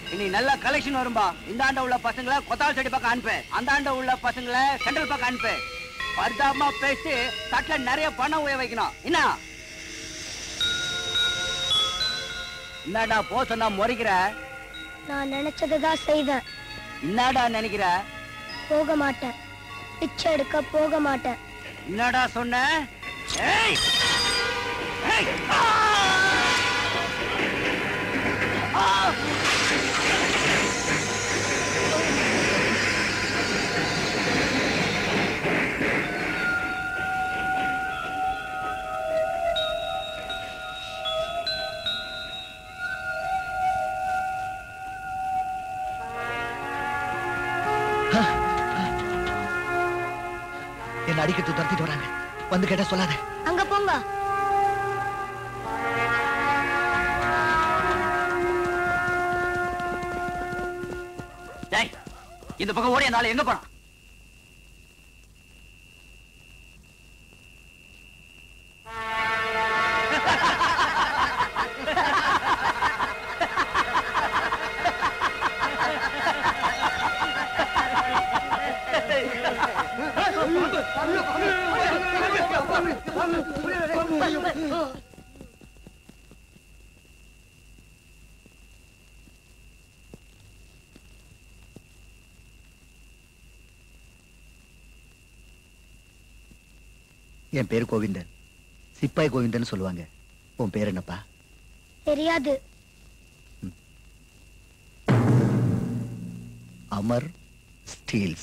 இனி நல்ல கலெக்ஷன் வரும்பா இந்த ஆண்ட உள்ள பசங்களை கொத்தால் செடி பக்கம் அனுப்பு அந்த ஆண்ட உள்ள பசங்களை சென்ட்ரல் பக்கம் அனுப்பு பரிதாபமா பேசி தட்டுல நிறைய பணம் உய வைக்கணும் என்ன என்னடா போ சொன்னா முறைக்கிற நான் நினைச்சதுதான் செய்வேன் என்னடா நினைக்கிற போக மாட்டேன் பிச்சை எடுக்க போக மாட்டேன் என்னடா சொன்ன ஏய் ஏய் ஆ! ஆ! என்ன அடிக்கிறது துரத்திட்டு வராங்க வந்து கேட்டா சொல்லாத அங்க போங்க டேய் இந்த பக்கம் ஓடி அந்த ஆளு எங்க போனான் என் பேரு கோவிந்தன் சிப்பாய் கோவிந்தன் சொல்லுவாங்க உன் பேர் என்னப்பா தெரியாது அமர் ஸ்டீல்ஸ்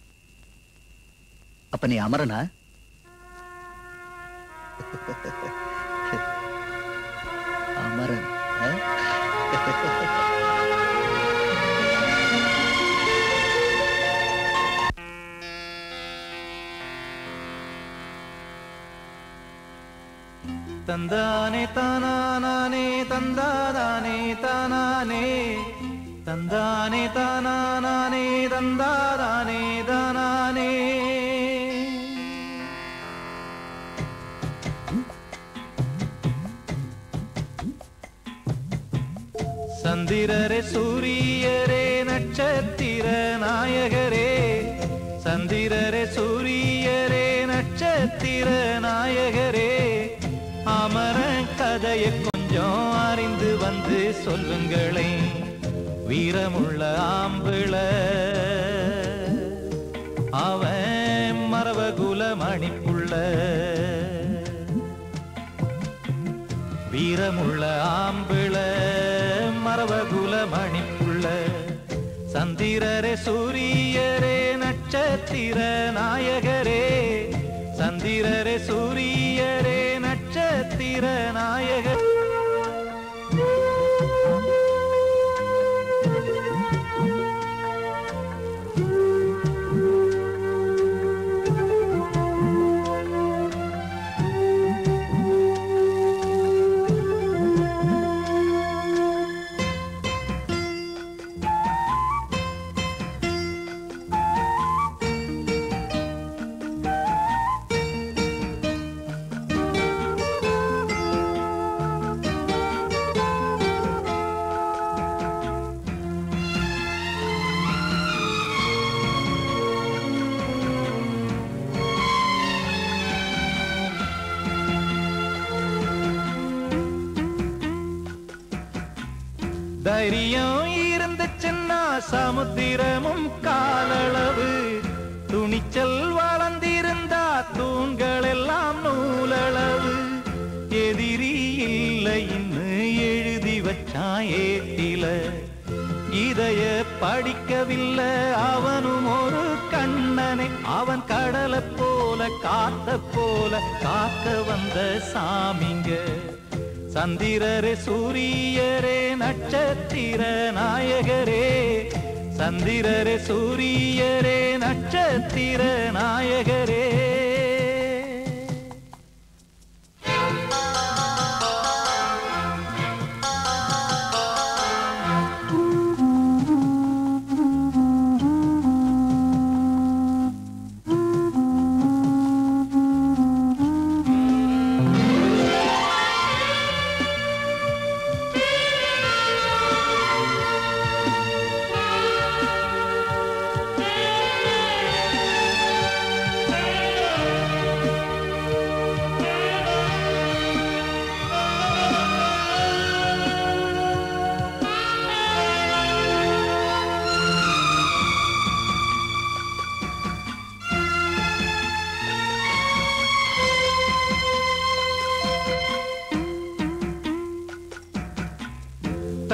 அப்ப நீ அமரனா அமரன் ஆ? தந்தானே தானானே தந்தாதானே தானானே தந்தானே தானானே தந்தாதானே தானானே சந்திரரே சூரியரே நட்சத்திர நாயகரே சந்திரரே சூரியரே நட்சத்திர நாயகரே அமர கதையை கொஞ்சம் அறிந்து வந்து சொல்லுங்களே வீரமுள்ள ஆம்பிள அவன் மரபகுல மணிப்புள்ள வீரமுள்ள ஆம்பிள மரபகுல மணிப்புள்ள சந்திரரே சூரியரே நட்சத்திர நாயகரே சந்திரரே சூரியரே நட்சத்திர நாயகர் தைரியம் இருந்துச்சுன்னா சமுத்திரமும் காலளவு துணிச்சல் வளர்ந்திருந்தா தூண்கள் எல்லாம் நூலளவு எதிரி இல்லைன்னு எழுதி வச்சான் ஏட்டில இதைய படிக்கவில்லை அவனும் ஒரு கண்ணனை அவன் கடலை போல காத்த போல காக்க வந்த சாமிங்க சந்திரரே சூரியரே நட்சத்திர நாயகரே சந்திரரே சூரியரே நட்சத்திர நாயகரே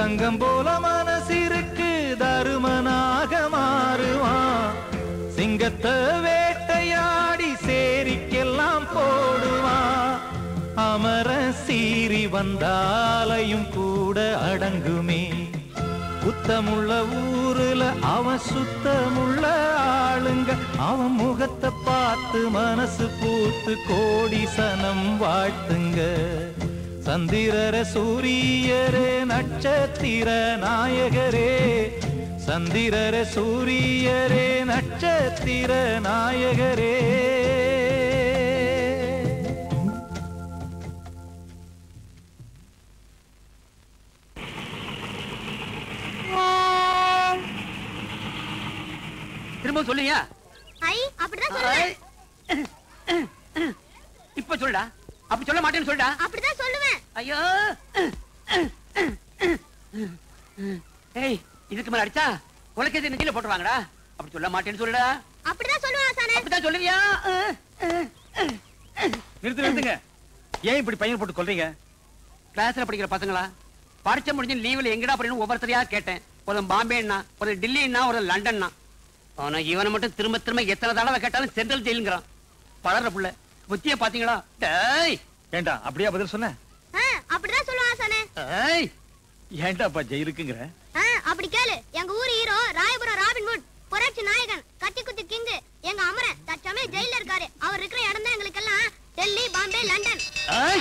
தங்கம் போல மனசிருக்கு தருமனாக மாறுவான் சிங்கத்தை வேட்டையாடி சேரிக்கெல்லாம் போடுவான் அமர சீறி வந்தாலையும் கூட அடங்குமே குத்தமுள்ள ஊருல அவன் சுத்தமுள்ள ஆளுங்க அவன் முகத்தை பார்த்து மனசு பூத்து கோடி சனம் வாழ்த்துங்க சந்திரர சூரியரே நட்சத்திர நாயகரே சந்திரர சூரியரே நட்சத்திர நாயகரே திரும்ப சொல்லுங்க ஐ அப்படிதான் சொல்லுவேன் இப்ப சொல்லுடா அப்படி சொல்ல மாட்டேன்னு சொல்லுடா அப்படிதான் சொல்லுவேன் ஐயோ ஏய் இதுக்கு மேல அடிச்சா உலகத்தை நெஞ்சில போட்டுருவாங்கடா அப்படி சொல்ல மாட்டேன்னு சொல்லுடா அப்படிதான் சொல்லுவேன் ஆசானே அப்படிதான் சொல்லுவியா நிறுத்து நிறுத்துங்க ஏன் இப்படி பையன் போட்டு கொல்றீங்க கிளாஸ்ல படிக்கிற பசங்களா பரிச்சை முடிஞ்சு லீவ்ல எங்கடா அப்படின்னு ஒவ்வொருத்தரையா கேட்டேன் ஒரு பாம்பேன்னா ஒரு டெல்லின்னா ஒரு லண்டன்னா ஆனா இவனை மட்டும் திரும்ப திரும்ப எத்தனை தடவை கேட்டாலும் சென்ட்ரல் ஜெயிலுங்கிறான் பலர புள்ள புத்திய பாத்தீங்களா டேய் ஏண்டா அப்படியா பதில் சொன்ன ஆ, அப்படிதான் சொல்லுவேன் ஆசானே ஏய் ஏண்டாப்பா ஜெயிலுக்குங்கிற ஆ, அப்படி கேளு எங்க ஊர் ஹீரோ ராயபுரம் ராபின்வுட் புரட்சி நாயகன் கத்தி குத்தி கிங்கு எங்க அமரன் தற்சமயம் ஜெயில இருக்காரு அவர் இருக்கிற இடம் தான் எங்களுக்கு எல்லாம் டெல்லி பாம்பே லண்டன் ஏய்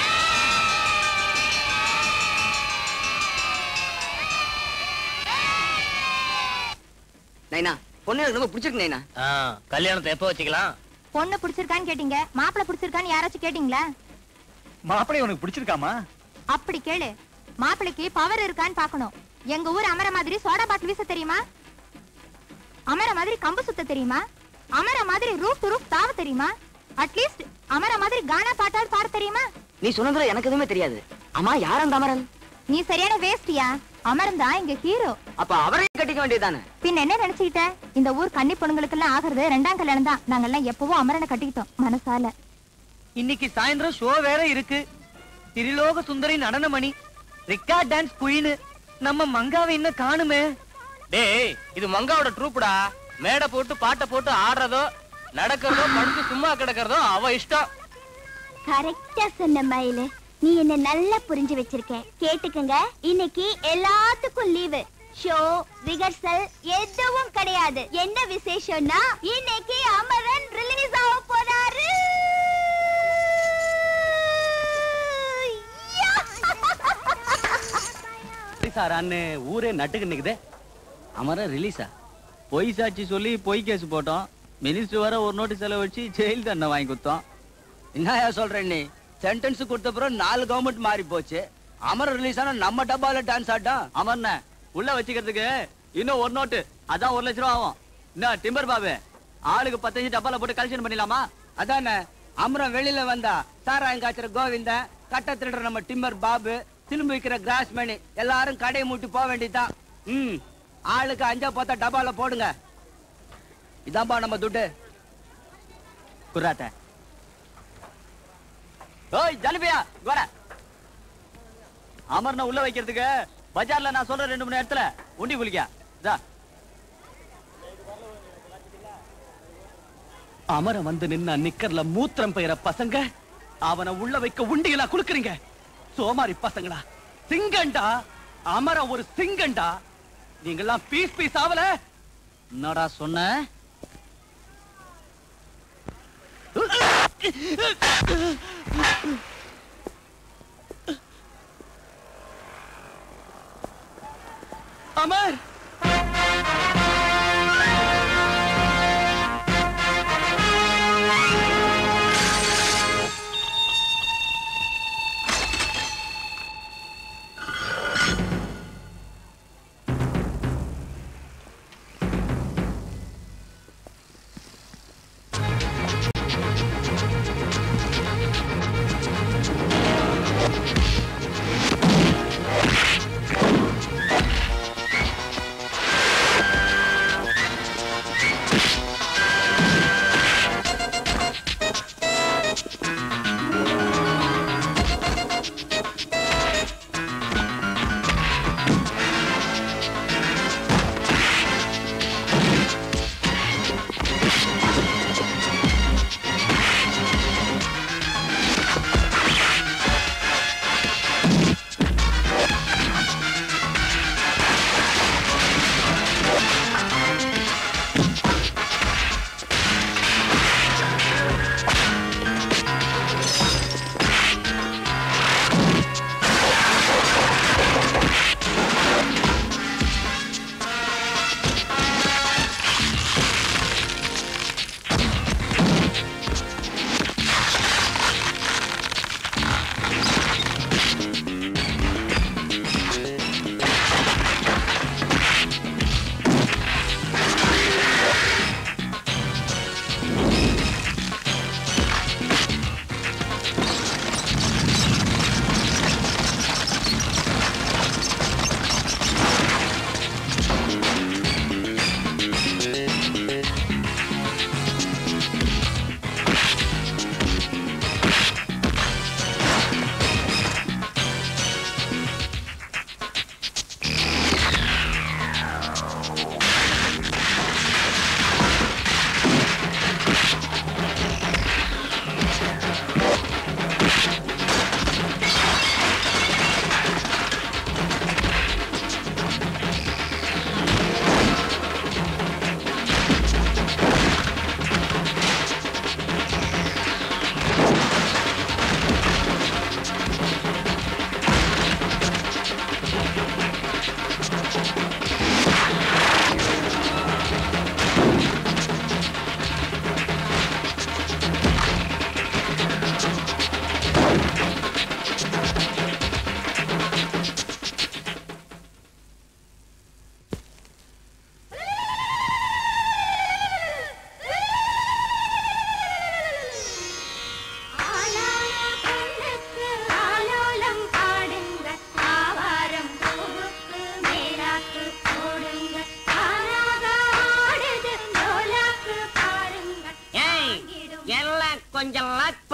நைனா பொண்ணு எனக்கு ரொம்ப பிடிச்சிருக்கு நைனா கல்யாணத்தை எப்போ வச்சுக்கலாம் பொண்ணு பிடிச்சிருக்கான்னு கேட்டீங்க மாப்பிள்ளை பிடிச்சிருக்கான்னு யாராச்சும் கேட்டீங்களா மாப்பிள்ளை உனக்கு பிடிச்சிருக்காமா அப்படி கேளு மாப்பிள்ளைக்கு பவர் இருக்கான்னு பார்க்கணும் எங்க ஊர் அமர மாதிரி சோடா பாட்டில் வீச தெரியுமா அமர மாதிரி கம்பு சுத்த தெரியுமா அமர மாதிரி ரூப் டு ரூப் தாவ தெரியுமா அட்லீஸ்ட் அமர மாதிரி கானா பாட்டால் பாட தெரியுமா நீ சொன்னதுல எனக்கு எதுவுமே தெரியாது அம்மா யார் அந்த அமரன் நீ சரியான வேஸ்டியா அமரன் தான் இங்க ஹீரோ அப்ப அவரையும் கட்டிக்க வேண்டியதானே பின் என்ன நினைச்சுக்கிட்ட இந்த ஊர் கன்னி பொண்ணுங்களுக்கு எல்லாம் ஆகுறது ரெண்டாம் கல்யாணம் தான் நாங்கெல்லாம் எப்பவும் அமரனை கட்டிக்கிட்டோம் மனசால இன்னைக்கு சாயந்தரம் ஷோ வேற இருக்கு திரிலோக சுந்தரி நடனமணி ரிக்கார்ட் டான்ஸ் குயின் நம்ம மங்காவை இன்னும் காணுமே டேய் இது மங்காவோட ட்ரூப்புடா மேடை போட்டு பாட்டை போட்டு ஆடுறதோ நடக்கிறதோ படுத்து சும்மா கிடக்கிறதோ அவ இஷ்டம் கரெக்டா சொன்ன மயிலு நீ என்ன நல்லா புரிஞ்சு வச்சிருக்க கேட்டுக்கங்க இன்னைக்கு எல்லாத்துக்கும் லீவு ஷோ ரிஹர்சல் எதுவும் கிடையாது என்ன விசேஷம்னா இன்னைக்கு அமரன் ரிலீஸ் ஆக போறாரு சாரான்னு ஊரே நட்டுக்கு நிக்குதே அமர ரிலீஸா பொய் சாட்சி சொல்லி பொய் கேஸ் போட்டோம் மினிஸ்டர் வர ஒரு நோட்டீஸ் செலவு வச்சு ஜெயில் தண்டனை வாங்கி கொடுத்தோம் என்னயா சொல்ற நீ சென்டென்ஸ் கொடுத்த பிறகு நாலு கவர்மெண்ட் மாறி போச்சு அமர ரிலீஸ் ஆனா நம்ம டப்பால டான்ஸ் ஆட்டம் அமர்ன உள்ள வச்சுக்கிறதுக்கு இன்னும் ஒரு நோட்டு அதான் ஒரு லட்ச ரூபா ஆகும் என்ன டிம்பர் பாபு ஆளுக்கு பத்தஞ்சு டப்பால போட்டு கலெக்ஷன் பண்ணிடலாமா அதானே அமரம் வெளியில வந்தா சாராயம் காய்ச்சற கோவிந்த கட்ட திருடுற நம்ம டிம்பர் பாபு திரும்பி வைக்கிற கிராஸ் மணி எல்லாரும் கடையை மூட்டி போக வேண்டியதுதான் ம் ஆளுக்கு அஞ்சா பத்தா டப்பால போடுங்க இதான்பா நம்ம துட்டு குர்ராத்த ஓய் ஜலிபியா வர அமர்ன உள்ள வைக்கிறதுக்கு பஜார்ல நான் சொல்ற ரெண்டு மூணு இடத்துல உண்டி குளிக்க இதா அமர வந்து நின்ன நிக்கர்ல மூத்திரம் பெயர பசங்க அவனை உள்ள வைக்க உண்டிகளா குடுக்குறீங்க சோமாரி பசங்களா சிங்கண்டா அமர ஒரு சிங்கண்டா நீங்கெல்லாம் பீஸ் பீஸ் ஆவல என்னடா சொன்ன அமர்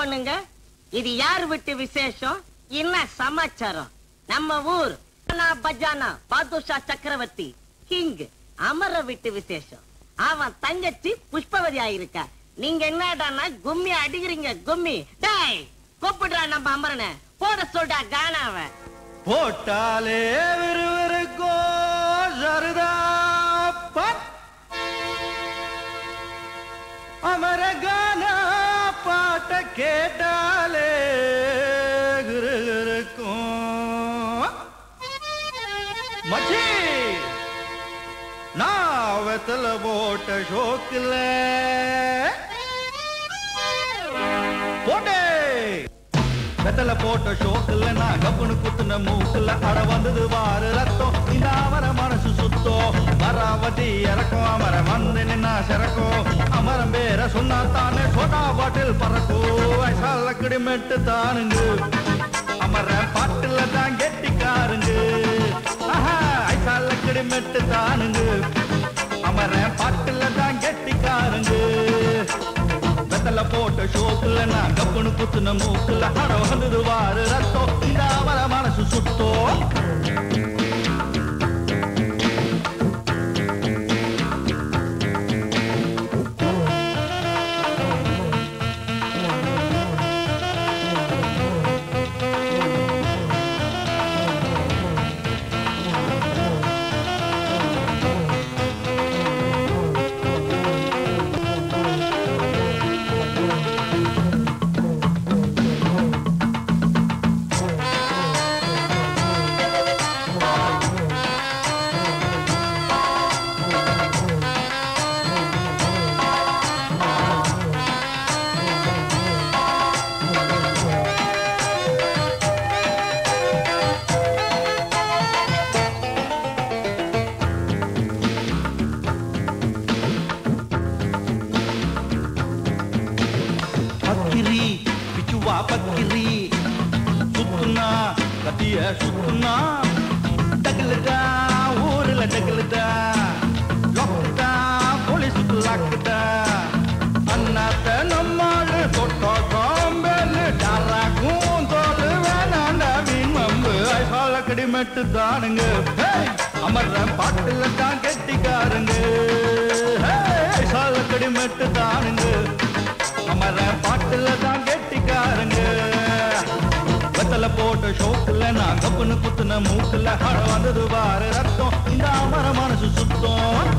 பொண்ணுங்க இது யார் விட்டு விசேஷம் என்ன சமாச்சாரம் நம்ம ஊர் பஜானா பஜானா பாதுஷா சக்கரவர்த்தி கிங் அமர விட்டு விசேஷம் அவன் தங்கச்சி புஷ்பவதி ஆயிருக்கா நீங்க என்னடான்னா கும்மி அடிக்கிறீங்க கும்மி டேய் கூப்பிடுறா நம்ம அமரனை போட சொல்டா கானாவ போட்டாலே விறுவிறுக்கோ சருதாப்பா அமரகான பாட்ட கேட்டாலே கிருகிருக்கும் மச்சி நான் வெத்தல போட்ட ஷோக்கில் போட்டே வெத்தல போட்ட ஷோக்குல நான் கப்புனு குத்துன மூக்குல அட வந்தது வாரு ரத்தம் இந்த அவர மனசு சுத்தம் மராவதி இறக்கும் அமர வந்து நின்னா சிறக்கும் அமரம் பேர சொன்னா தானே சோடா பாட்டில் பறக்கும் வயசால கிடிமெட்டு தானுங்க அமர பாட்டுல தான் கெட்டிக்காருங்க ஆஹா வயசால கிடிமெட்டு தானுங்க அமர பாட்டுல தான் கெட்டிக்காருங்க வெத்தல போட்ட ஷோக்குல நான் கப்புனு குத்துன மூக்குல அட வந்தது வாரு ரத்தம் இந்த அவர மனசு சுத்தோ பக்கிரி பிச்சுவா பக்கிரி சுத்துனா கத்திய சுத்துனா டகுலுதா ஊருல டகுலுதா லொக்குதா போலீஸுக்கு லாக்குதா அண்ணாத்த நம்மாளு தொட்டோ காம்பேலு டாராக்கும் தோடு வேணாண்ட வீண் மம்பு ஐசால கடிமெட்டு தானுங்க அமர்ற பாட்டுல தான் கெட்டிக்காருங்க ஐசால கடிமெட்டு தானுங்க அமர பாட்டுல தான் கெட்டிக்காரங்க வெத்தல போட்ட ஷோக்குல நான் கப்புனு குத்துன மூக்குல ஹட வந்தது வாரு ரத்தம் இந்த அமர மனசு சுத்தம்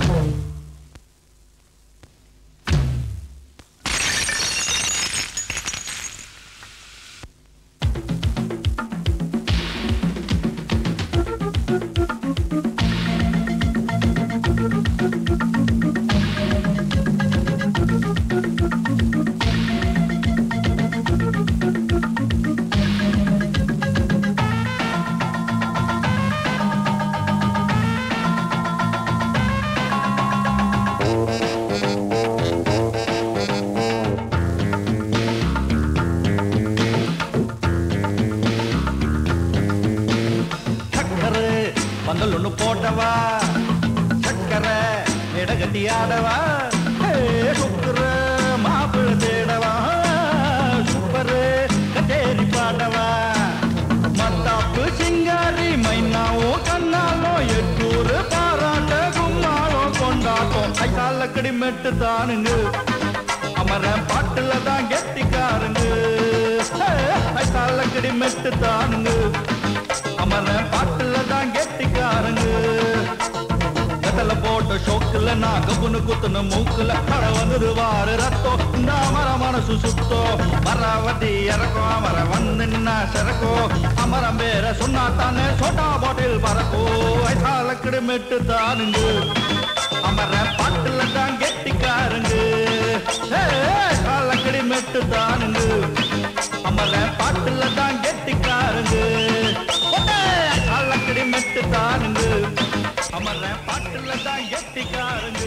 சக்கரை பந்தல் ஒண்ணு போட்டவா சக்கரை இடகட்டி ஆடவா சுக்கர மாப்பிள்ள தேடவா சூப்பரு கச்சேரி பாடவா மத்தாப்பு சிங்காரி மைனாவும் கண்ணாலும் எட்டூரு பாராட்ட கும்மாளம் கொண்டாட்டம் ஐசால கடிமெட்டு தானுங்க அமர பாட்டுல தான் கெட்டிக்காருங்க ஐசால கடிமெட்டு தானுங்க அமர பாட்டுல தான் கெட்டிக்காரங்க வெத்தல போட்ட ஷோக்குல நான் கப்புனு குத்துன மூக்குல அட வந்தது வாரு ரத்தம் இந்த அமர மனசு சுத்தோ மரவதி இறக்கும் அமர வந்து நின்னா சிறக்கோ அமரம் பேர சொன்னா தானே சோட்டா பாட்டில் பறக்கோ ஐசால கிடுமெட்டு தானுங்க அமர பாட்டுல தான் கெட்டிக்காரங்க கால கிடிமெட்டு தானுங்க அமர பாட்டுல தான் கெட்டிக்காரங்க காலக்கடி மெட்டு தானுங்க அமர பாட்டுல தான் கெட்டிக்காரங்க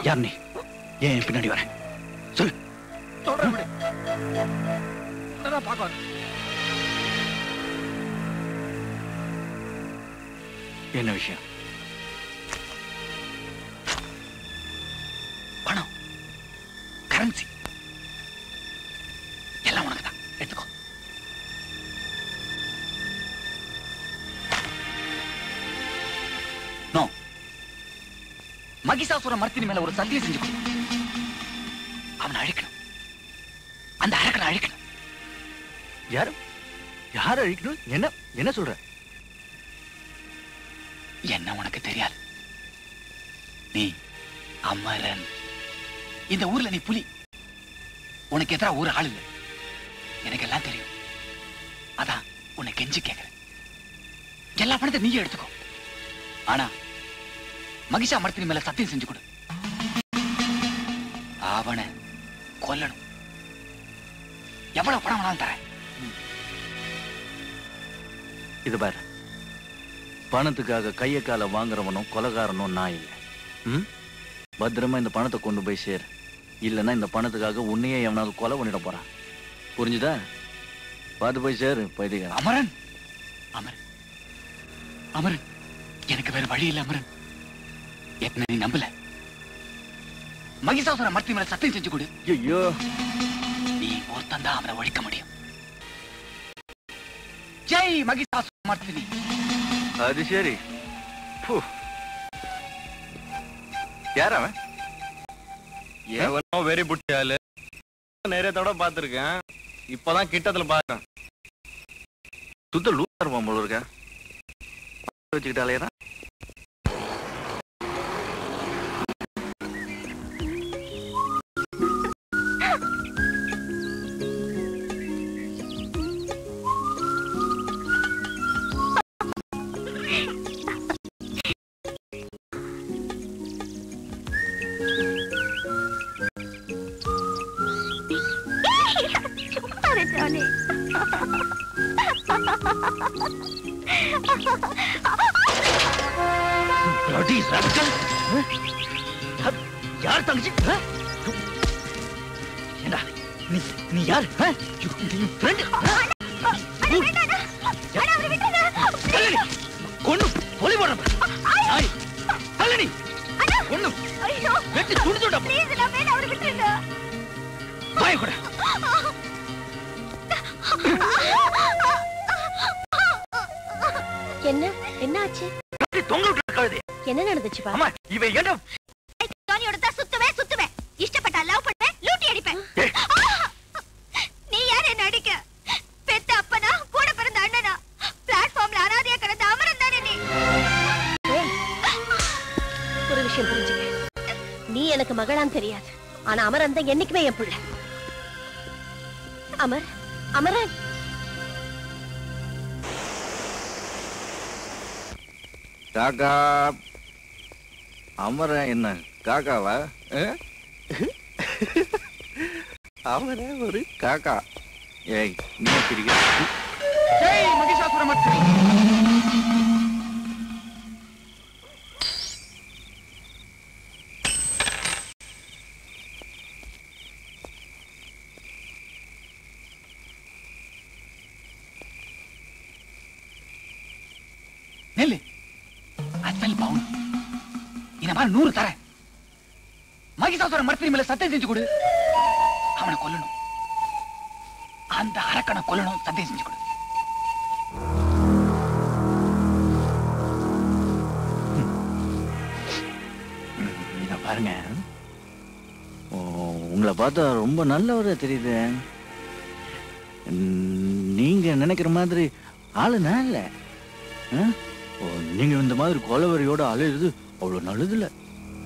யார் நீ ஏன் என் பின்னாடி வரேன் சொல்லு சொல்றேன் விடு. என்னடா பார்க்க வர? என்ன விஷயம் பணம் கரன்சி எல்லாம் உனக்கு தான் எடுத்துக்கோ நோ மகிஷாசுர மர்த்தினி மேல ஒரு சத்தியம் செஞ்சு கொடு அவனை அழிக்கணும் அந்த அரக்கனை அழிக்கணும் யாரு யார் அழிக்கணும் என்ன என்ன சொல்ற என்ன உனக்கு தெரியாது நீ அமரன் இந்த ஊர்ல நீ புலி உனக்கு எதிரா ஒரு ஆள் இல்லை எனக்கு எல்லாம் தெரியும் அதான் உன்னை கெஞ்சி கேட்கிறேன் எல்லா பணத்தை நீயே எடுத்துக்கோ ஆனா மகிஷா மரத்தின் மேல சத்தியம் செஞ்சு கொடு அவனை கொல்லணும் எவ்வளவு பணம் வேணாலும் தரேன் இது பாரு பணத்துக்காக கைய கால வாங்குறவனும் கொலகாரனும் நான் இல்லை ம்? பத்திரமா இந்த பணத்தை கொண்டு போய் சேர் இல்லைன்னா இந்த பணத்துக்காக உன்னையே எவனாவது கொலை பண்ணிட போறான் புரிஞ்சுதா பார்த்து போய் சேரு பைத்தியக்காரன் அமரன் அமரன் அமரன் எனக்கு வேற வழி இல்ல அமரன் என்ன நீ நம்பல மகிஷாசுர மரத்தின் மேல சத்தியம் செஞ்சு கொடு ஐயோ நீ ஒருத்தன் தான் அவனை ஒழிக்க முடியும் ஜெய் மகிஷாசுர மர்த்தினி அது சரி ஃபு. யார் அவன் எவனோ வெறி புட்டியாலு நிறைய தடவை பார்த்திருக்கேன் இப்பதான் கிட்டத்துல பாக்கேன் சுத்த லூசா இருப்பான் போல இருக்க வச்சுக்கிட்டாலே தான் சும்மா இரு, ஜானி. Bloody rascal! யார்- யார் தங்கச்சி ஆ? ஏண்டா நீ நீ யார் ஆ? You- you friend? ஆ? அட, வேண்டாம், அட. அட, அவரை விட்டுருங்க. தள்ளடி. கொன்னு பொலி போடுறேன் நாய். தள்ளடி. கொன்னு ஐயோ, வெட்டி துணி துண்டா please, நான் வேண்டாம், அவரை விட்டுருங்க. பாய கூட என்ன என்ன ஆச்சு தொங்க விட்டு கழுது என்ன நடந்துச்சுப்பா அம்மா இவன் ஏண்டா ஜானியோட தான் சுத்துவேன் சுத்துவேன் இஷ்டப்பட்டா லவ் பண்ணுவேன் லூட்டி அடிப்பேன் ஏய். நீ யார் என்ன அடிக்க பெத்த அப்பனா கூட பிறந்த அண்ணனா பிளாட்ஃபார்ம்ல அனாதையா கிடந்த அமரன் தானே நீ ஒரு விஷயம் புரிஞ்சுக்க நீ எனக்கு மகளான்னு தெரியாது ஆனா அமரன் தான் என்னைக்குமே என் பிள்ளை அமர் அமரன் காக்கா அமரன் என்ன காக்காவா ஆ? அவரே ஒரு காக்கா ஏய் நீ பிடிக்க ஜெய் மகிஷாசுர மர்த்தினி நெல்லு அசல் பவுன் இந்த மாதிரி நூறு தரேன் மகிஷாசுர மர்த்தினி மேல சத்தியம் செஞ்சு கொடு அவனை கொல்லணும் அந்த அரக்கனை கொல்லணும் சத்தியம் செஞ்சு கொடு இத பாருங்க ஓ, உங்களை பார்த்தா ரொம்ப நல்லவரா தெரியுது ம், நீங்க நினைக்கிற மாதிரி ஆளு நான் இல்ல ஆ? ஓ, நீங்க இந்த மாதிரி கொலவரியோட அலையுறது அவ்வளவு நல்லது இல்ல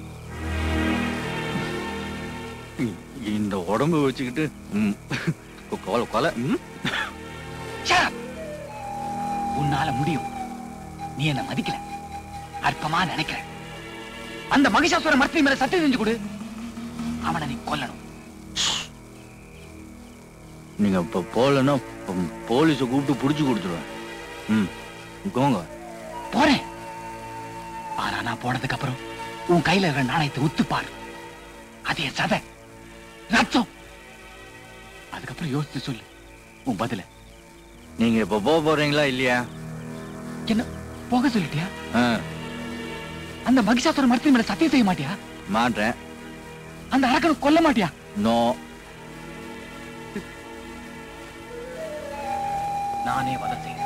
இ- இந்த உடம்பு வச்சுக்கிட்டு ம், கொலை கொலை ம்? Shut up. உன்னால முடியும் நீ என்ன மதிக்கல அற்பமா நினைக்கிற அந்த மகிஷாசுர மர்த்தினி மேல சத்தியம் செஞ்சு கொடு அவனை நீ கொல்லணும் நீங்க இப்ப போலன்னா போலீஸ கூப்பிட்டு புடிச்சு கொடுத்துருவேன் ம் போங்க போறேன் ஆனா நான் போனதுக்கு அப்புறம் உன் கையில இருக்கிற நாணயத்தை உத்து பாரு அது என் சதை ரத்தம் அதுக்கப்புறம் யோசிச்சு சொல்லு உன் பதில நீங்க இப்ப போக போறீங்களா இல்லையா என்ன போக சொல்லிட்டியா ஆ, அந்த மகிஷாசுர மரத்தின் மேல சத்தியம் செய்ய மாட்டியா மாட்டேன் அந்த அரக்கனை கொல்ல மாட்டியா நோ நானே வதம் செய்கிறேன்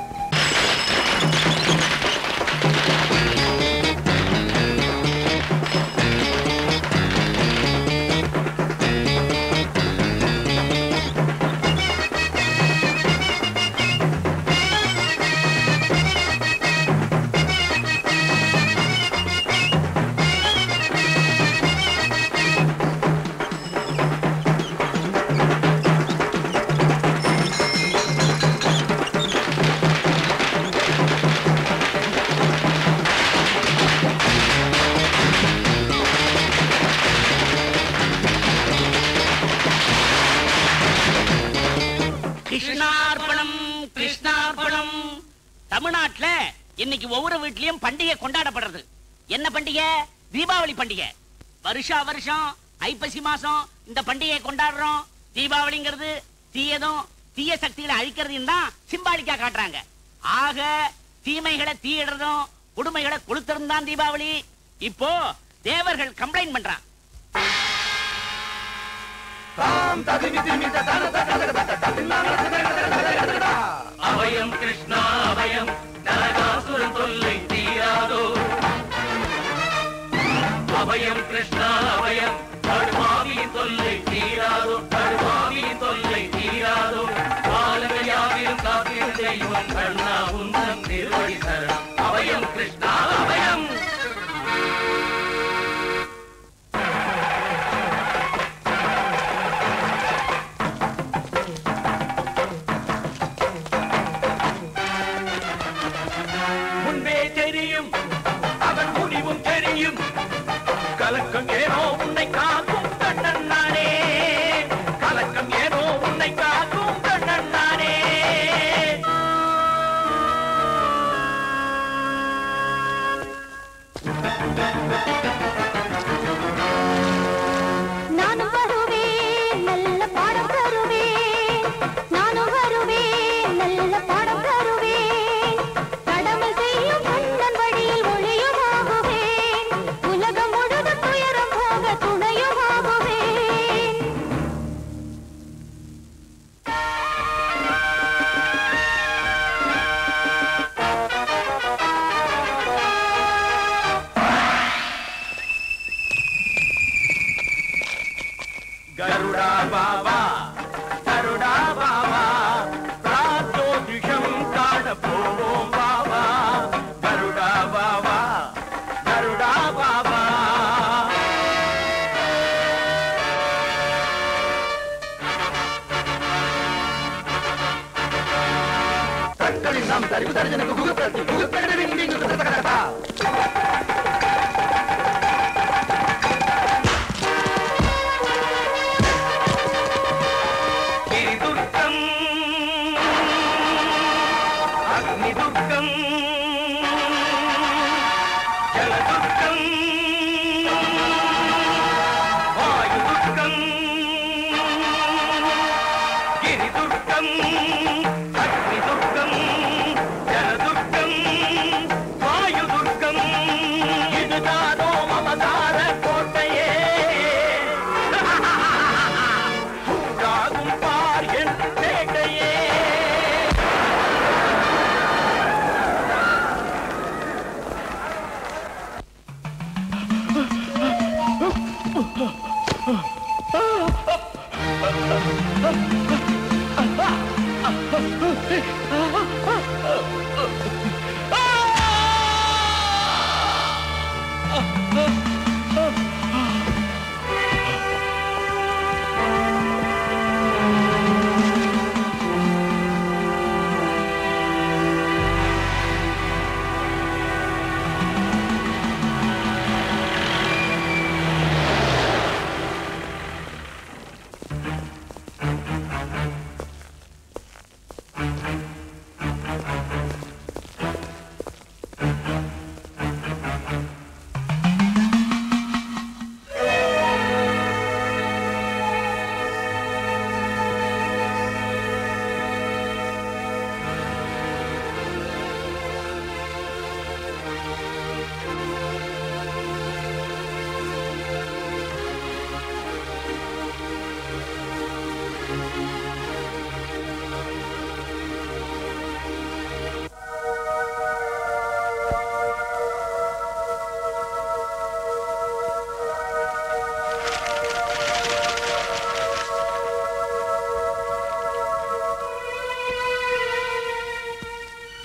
கிருஷ்ணார்பணம் கிருஷ்ணார்பணம் தமிழ்நாட்டுல இன்னைக்கு ஒவ்வொரு வீட்லயும் பண்டிகை கொண்டாடப்படுறது என்ன பண்டிகை தீபாவளி பண்டிகை வருஷா வருஷம் ஐப்பசி மாசம் இந்த பண்டிகையை கொண்டாடுறோம் தீபாவளிங்கிறது தீயதும் தீய சக்திகளை அழிக்கிறதையும் தான் சிம்பாலிக்கா காட்டுறாங்க ஆக தீமைகளை தீயிடுறதும் கொடுமைகளை கொளுத்துறதும் தான் தீபாவளி இப்போ தேவர்கள் கம்ப்ளைண்ட் பண்றான் அபயம் கிருஷ்ணா அபயம் நரகாசுரன் தொல்லை தீராதோ அபயம் கிருஷ்ணா அபயம் கடுமாவியின் தொல்லை தீராதோ கடுமாவியின் தொல்லை தீராதோ காலங்கள் யாவிலும் காப்பீடு தெய்வம் கண்ணா உந்தம் திருவடி சரணம் அபயம் கிருஷ்ணா அபயம் முன்பே தெரியும் அவன் முடிவும் தெரியும் கலக்கம் ஏனோ உன்னை காக்கும் கண்ணன் நானே கலக்கம் ஏனோ உன்னை காக்கும் கண்ணன் நானே நானும் வருவேன் நல்ல பாடம் தருவேன் நானும் வருவேன் நல்ல பாடம் தருவேன் கடமை செய்யும் கண்ணன் வழியில் ஒளியும் ஆகுவேன் உலகம் முழுதும் துயரம் போக துணையும் ஆகுவேன் கருடா பாபா கருடா பாபா பிராத்தோதிஷம் காண போவோம் பாபா கருடா பாபா கருடா பாபா தங்களின் நாம் தரிவு தரிஜனக்கு குகுப்பிரத்தி குகுப்பிரதி गिरिदुर्गम् अग्निदुर्गम् जलदुर्गम् वायुदुर्गम् गिरिदुर्गम् अग्निदुर्गम् जलदुर्गम् वायुदुर्गम् இதுதானோ மமதார கோட்டையே சூடாகும் பார் என் பேட்டையே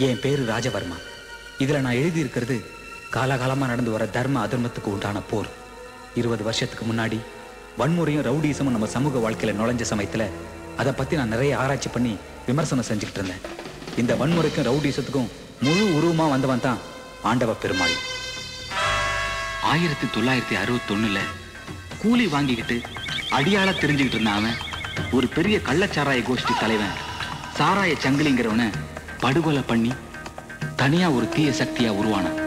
என் பேரு ராஜவர்மா இதுல நான் எழுதியிருக்கிறது காலகாலமா நடந்து வர தர்ம அதர்மத்துக்கு உண்டான போர் இருபது வருஷத்துக்கு முன்னாடி வன்முறையும் ரவுடிசமும் நம்ம சமூக வாழ்க்கையில நுழைஞ்ச சமயத்துல அதை பத்தி நான் நிறைய ஆராய்ச்சி பண்ணி விமர்சனம் செஞ்சுக்கிட்டு இருந்தேன் இந்த வன்முறைக்கும் ரவுடிசத்துக்கும் முழு உருவமா வந்தவன் தான் ஆண்டவ பெருமாள் ஆயிரத்தி தொள்ளாயிரத்தி அறுபத்தொன்னுல கூலி வாங்கிக்கிட்டு அடியாள தெரிஞ்சுக்கிட்டு இருந்த அவன் ஒரு பெரிய கள்ளச்சாராய கோஷ்டி தலைவன் சாராய சங்கிலிங்கிறவனை படுகொலை பண்ணி தனியா ஒரு தீய சக்தியா உருவானான்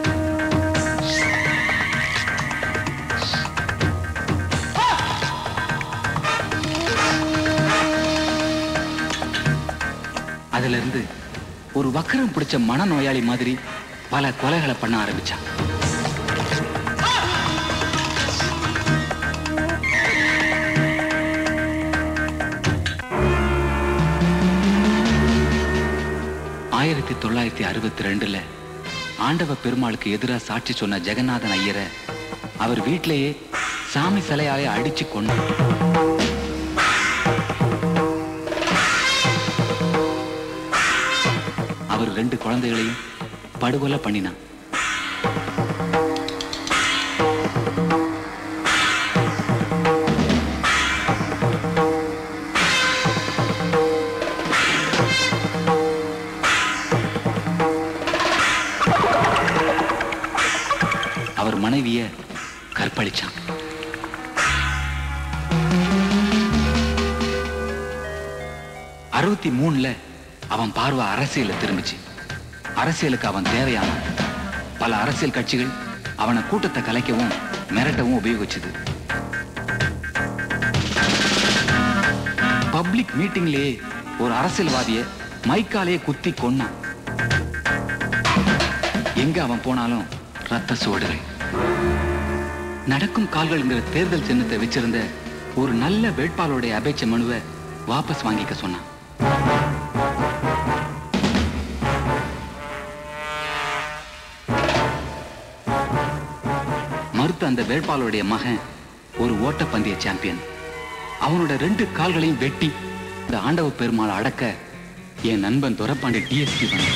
அதுல இருந்து ஒரு வக்கரம் பிடிச்ச மனநோயாளி மாதிரி பல கொலைகளை பண்ண ஆரம்பிச்சான் ஆயிரத்தி தொள்ளாயிரத்தி அறுபத்தி ரெண்டுல ஆண்டவ பெருமாளுக்கு எதிராக சாட்சி சொன்ன ஜெகநாதன் ஐயரை அவர் வீட்டிலேயே சாமி சிலையாலே அடிச்சு கொண்டார் அவர் ரெண்டு குழந்தைகளையும் படுகொலை பண்ணினான் அவர் மனைவிய கற்பழிச்சான் அறுபத்தி மூணுல அவன் பார்வை அரசியல திரும்பிச்சு அரசியலுக்கு அவன் தேவையானான் பல அரசியல் கட்சிகள் அவனை கூட்டத்தை கலைக்கவும் மிரட்டவும் உபயோகிச்சது பப்ளிக் மீட்டிங்லயே ஒரு அரசியல்வாதிய மைக்காலேயே குத்தி கொன்னான் எங்க அவன் போனாலும் ரத்த சுவடுகள் நடக்கும் கால்கள்ங்கிற தேர்தல் சின்னத்தை வச்சிருந்த ஒரு நல்ல வேட்பாளருடைய அபேட்சை மனுவை வாபஸ் வாங்கிக்க சொன்னான் மறுத்த அந்த வேட்பாளருடைய மகன் ஒரு ஓட்டப்பந்தய சாம்பியன் அவனோட ரெண்டு கால்களையும் வெட்டி இந்த ஆண்டவ பெருமாளை அடக்க என் நண்பன் துரப்பாண்டி டிஎஸ்பி வந்தான்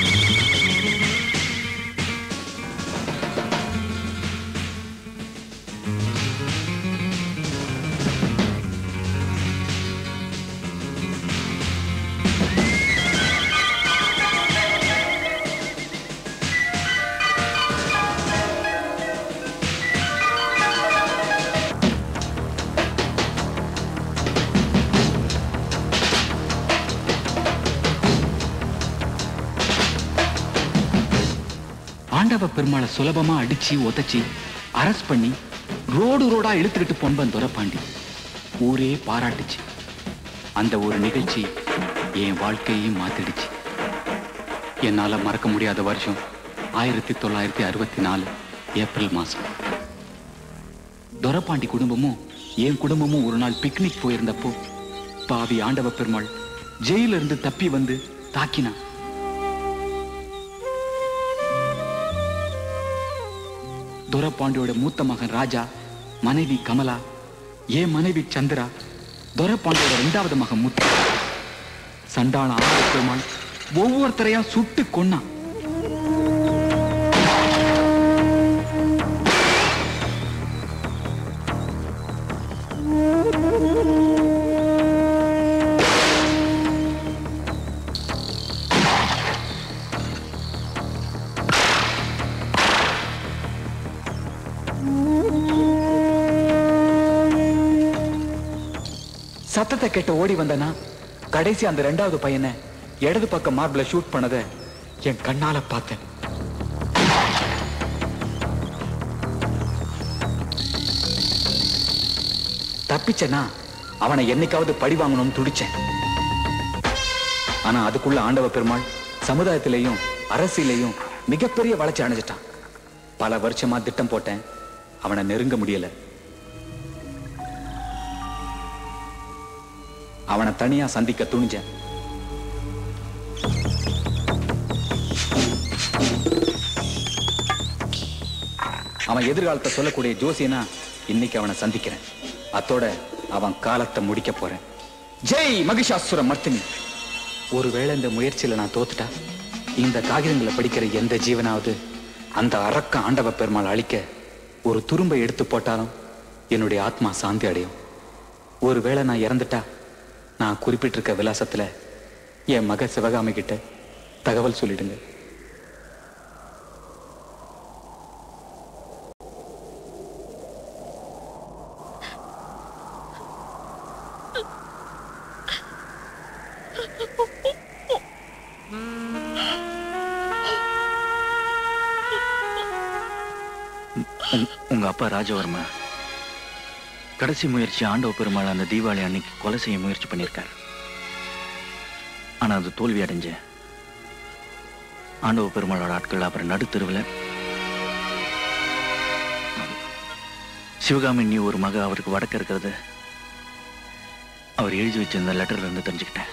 ஆண்டவ பெருமாளை சுலபமா அடிச்சு உதைச்சி அரஸ்ட் பண்ணி ரோடு ரோடா இழுத்துக்கிட்டு பொன்பன் துரப்பாண்டி ஊரே பாராட்டுச்சு அந்த ஒரு நிகழ்ச்சி என் வாழ்க்கையையும் மாத்திடுச்சு என்னால மறக்க முடியாத வருஷம் ஆயிரத்தி தொள்ளாயிரத்தி அறுபத்தி நாலு ஏப்ரல் மாசம் துரப்பாண்டி குடும்பமும் என் குடும்பமும் ஒரு நாள் பிக்னிக் போயிருந்தப்போ பாவி ஆண்டவ பெருமாள் ஜெயில இருந்து தப்பி வந்து தாக்கினான் துரப்பாண்டியோட மூத்த மகன் ராஜா மனைவி கமலா என் மனைவி சந்திரா துரப்பாண்டியோட இரண்டாவது மகன் முத்து சண்டான ஆண்டவ பெருமாள் ஒவ்வொருத்தரையா சுட்டு கொன்னான் சத்தத்தை கேட்டு ஓடி வந்தனா கடைசி அந்த ரெண்டாவது பையனை இடது பக்கம் மார்பிள ஷூட் பண்ணத என் கண்ணால பார்த்தேன் தப்பிச்சனா அவனை என்னைக்காவது பழி வாங்கணும்னு துடிச்சேன் ஆனா அதுக்குள்ள ஆண்டவ பெருமாள் சமுதாயத்திலையும் அரசியலையும் மிகப்பெரிய வளர்ச்சி அடைஞ்சிட்டான் பல வருஷமா திட்டம் போட்டேன் அவனை நெருங்க முடியல அவனை தனியா சந்திக்க துணிஞ்சேன் அவன் எதிர்காலத்தை சொல்லக்கூடிய ஜோசியனா இன்னைக்கு அவனை சந்திக்கிறேன் அத்தோட அவன் காலத்தை முடிக்க போறேன் ஜெய் மகிஷாசுர மர்த்தினி ஒருவேளை இந்த முயற்சியில நான் தோத்துட்டா இந்த காகிதங்களை படிக்கிற எந்த ஜீவனாவது அந்த அரக்க ஆண்டவ பெருமாள் அழிக்க ஒரு துரும்பை எடுத்து போட்டாலும் என்னுடைய ஆத்மா சாந்தி அடையும் ஒருவேளை நான் இறந்துட்டா நான் குறிப்பிட்டிருக்க விலாசத்துல என் மக சிவகாமி கிட்ட தகவல் சொல்லிடுங்க உங்- உங்க அப்பா ராஜவர்மா கடைசி முயற்சி ஆண்டவ பெருமாள் அந்த தீபாவளி அன்னைக்கு கொலை செய்ய முயற்சி பண்ணியிருக்காரு ஆனா அது தோல்வி அடைஞ்ச ஆண்டவ பெருமாளோட ஆட்கள் அப்புறம் நடுத்தெருவில் சிவகாமி நீ ஒரு மக அவருக்கு வடக்க இருக்கிறது அவர் எழுதி வச்சிருந்த லெட்டர்ல இருந்து தெரிஞ்சுக்கிட்டேன்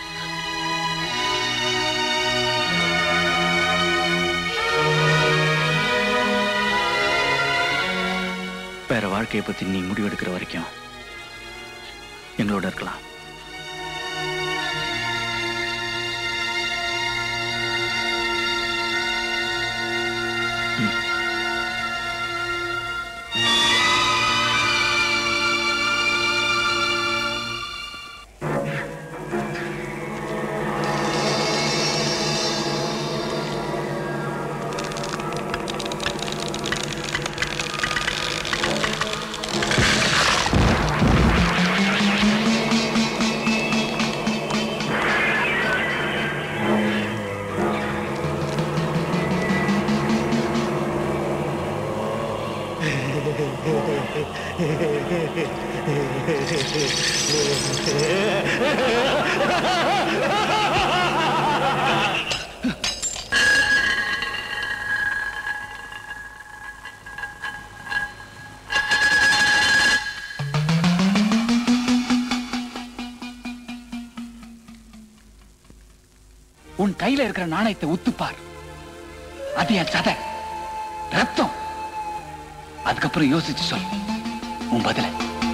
வேற வாழ்க்கையை பத்தி நீ முடிவெடுக்கிற வரைக்கும் எங்களோட இருக்கலாம் உன் கையில இருக்கிற நாணயத்தை உத்துப்பார் அது என் சதை ரத்தம் அதுக்கப்புறம் யோசிச்சு சொல் உன் பதில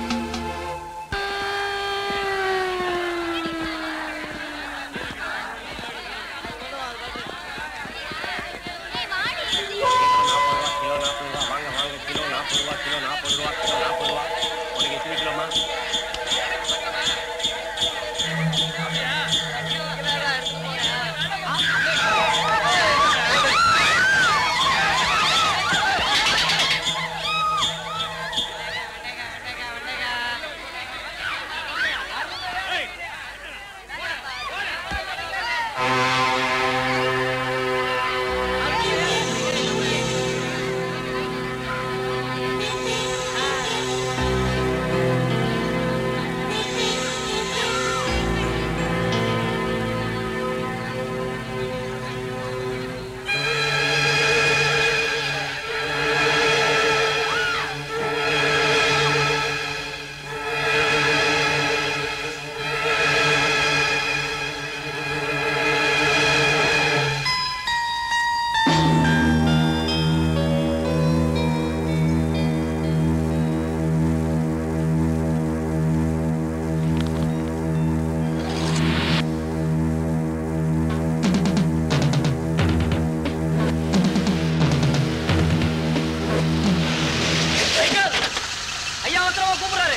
ஐயா அவசரமா கூப்பிடுறாரு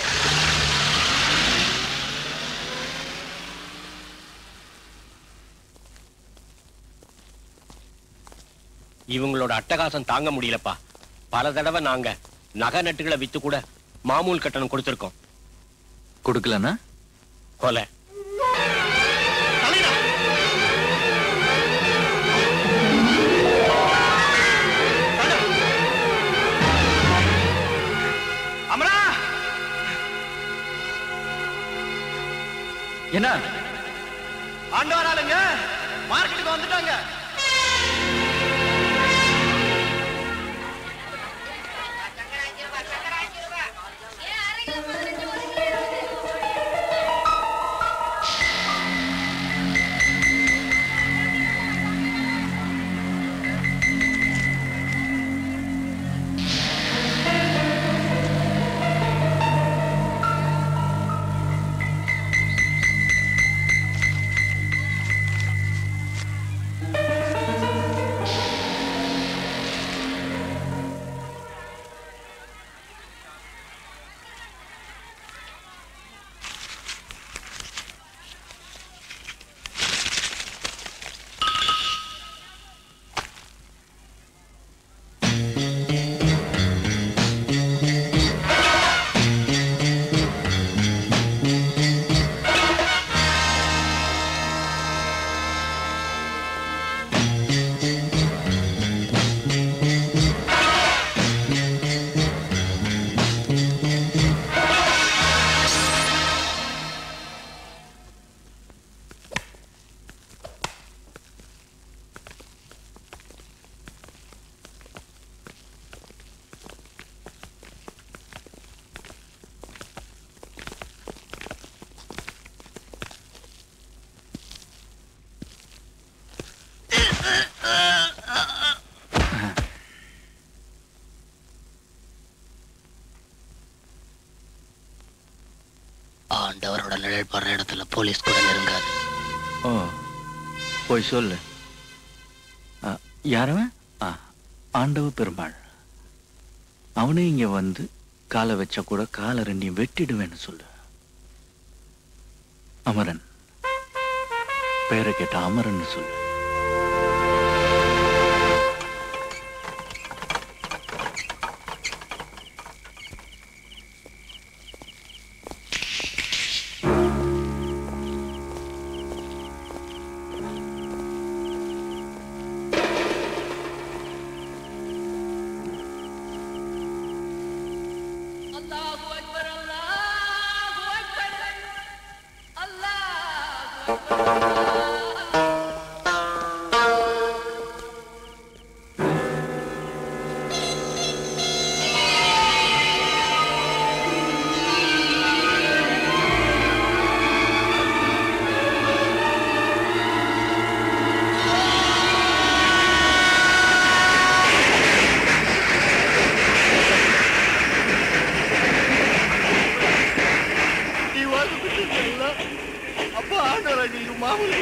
இவங்களோட அட்டகாசம் தாங்க முடியலப்பா பல தடவை நாங்க நகை நட்டுகளை வித்து கூட மாமூல் கட்டணம் கொடுத்திருக்கோம் கொடுக்கலன்னா கொலை அமரா என்ன ஆண்டு வராளுங்க மார்க்கெட்டுக்கு வந்துட்டாங்க ஆ நிழல் படுற இடத்துல போலீஸ் கூட நெருங்காது ஓ போய் சொல்லு ஆ, யாரவன் ஆ, ஆண்டவ பெருமாள் அவனே இங்க வந்து காலை வச்சா கூட காலை ரெண்டையும் வெட்டிடுவேன்னு சொல்லு அமரன் பேரை கேட்ட அமரன் சொல்லு நீ வாழ்ந்துட்டு அப்பா ஆண்டவரா நீ மாமூல்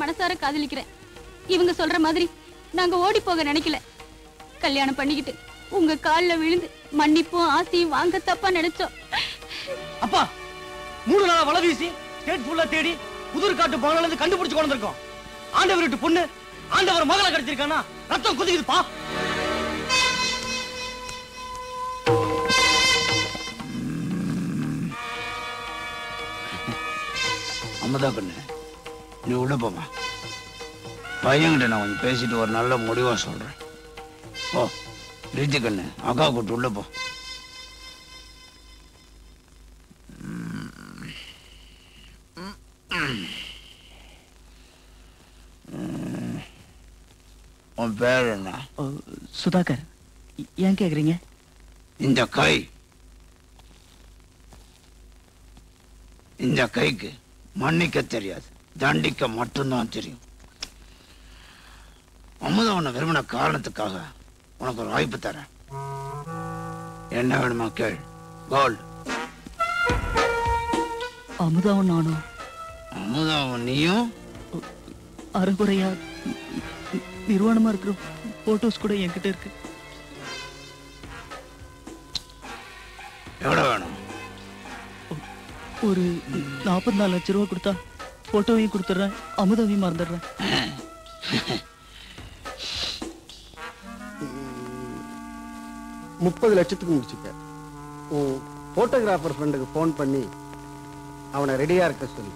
மனசார காதலிக்கிறேன் இவங்க சொல்ற மாதிரி நாங்க ஓடி போக நினைக்கல கல்யாணம் பண்ணிக்கிட்டு உங்க கால்ல விழுந்து மன்னிப்பும் ஆசையும் வாங்க தப்பா நினைச்சோம் அப்பா மூணு நாளா வலை வீசி ஸ்டேட் ஃபுல்லா தேடி புதூர் காட்டு பங்களால இருந்து கண்டுபிடிச்சு கொண்டு வந்திருக்கோம் ஆண்டவர் வீட்டு பொண்ணு ஆண்டவர் மகளை கிடைச்சிருக்கானா ரத்தம் குதிக்குதுப்பா அம்மதா கண்ணு நீ உள்ள போமா பையன்கிட்ட நான் கொஞ்சம் பேசிட்டு ஒரு நல்ல முடிவா சொல்றேன் ஓ ரீத்தி கண்ணு அக்கா கூட்டு உள்ள போ உன் பேர் என்ன சுதாகர் ஏன் கேக்குறீங்க இந்த கை இந்த கைக்கு மன்னிக்க தெரியாது தண்டிக்க மட்டும்தான் தெரியும் அமுதம் உன்னை விரும்பின காரணத்துக்காக உனக்கு ஒரு வாய்ப்பு தரேன் என்ன வேணுமா கேள் கோல்டு அமுதாவும் நானும் அமுதம் நீயும் அரைகுறையா நிர்வாணமா இருக்கிற போட்டோஸ் கூட என்கிட்ட இருக்கு எவ்வளவு வேணும் ஒரு நாற்பத்தி நாலு லட்ச ரூபா கொடுத்தா போட்டோவையும் கொடுத்துட்றேன் அமுதாவையும் மறந்துடுறேன் முப்பது லட்சத்துக்கு முடிச்சுக்க உன் போட்டோகிராஃபர் ஃப்ரெண்டுக்கு ஃபோன் பண்ணி அவனை ரெடியா இருக்க சொல்லு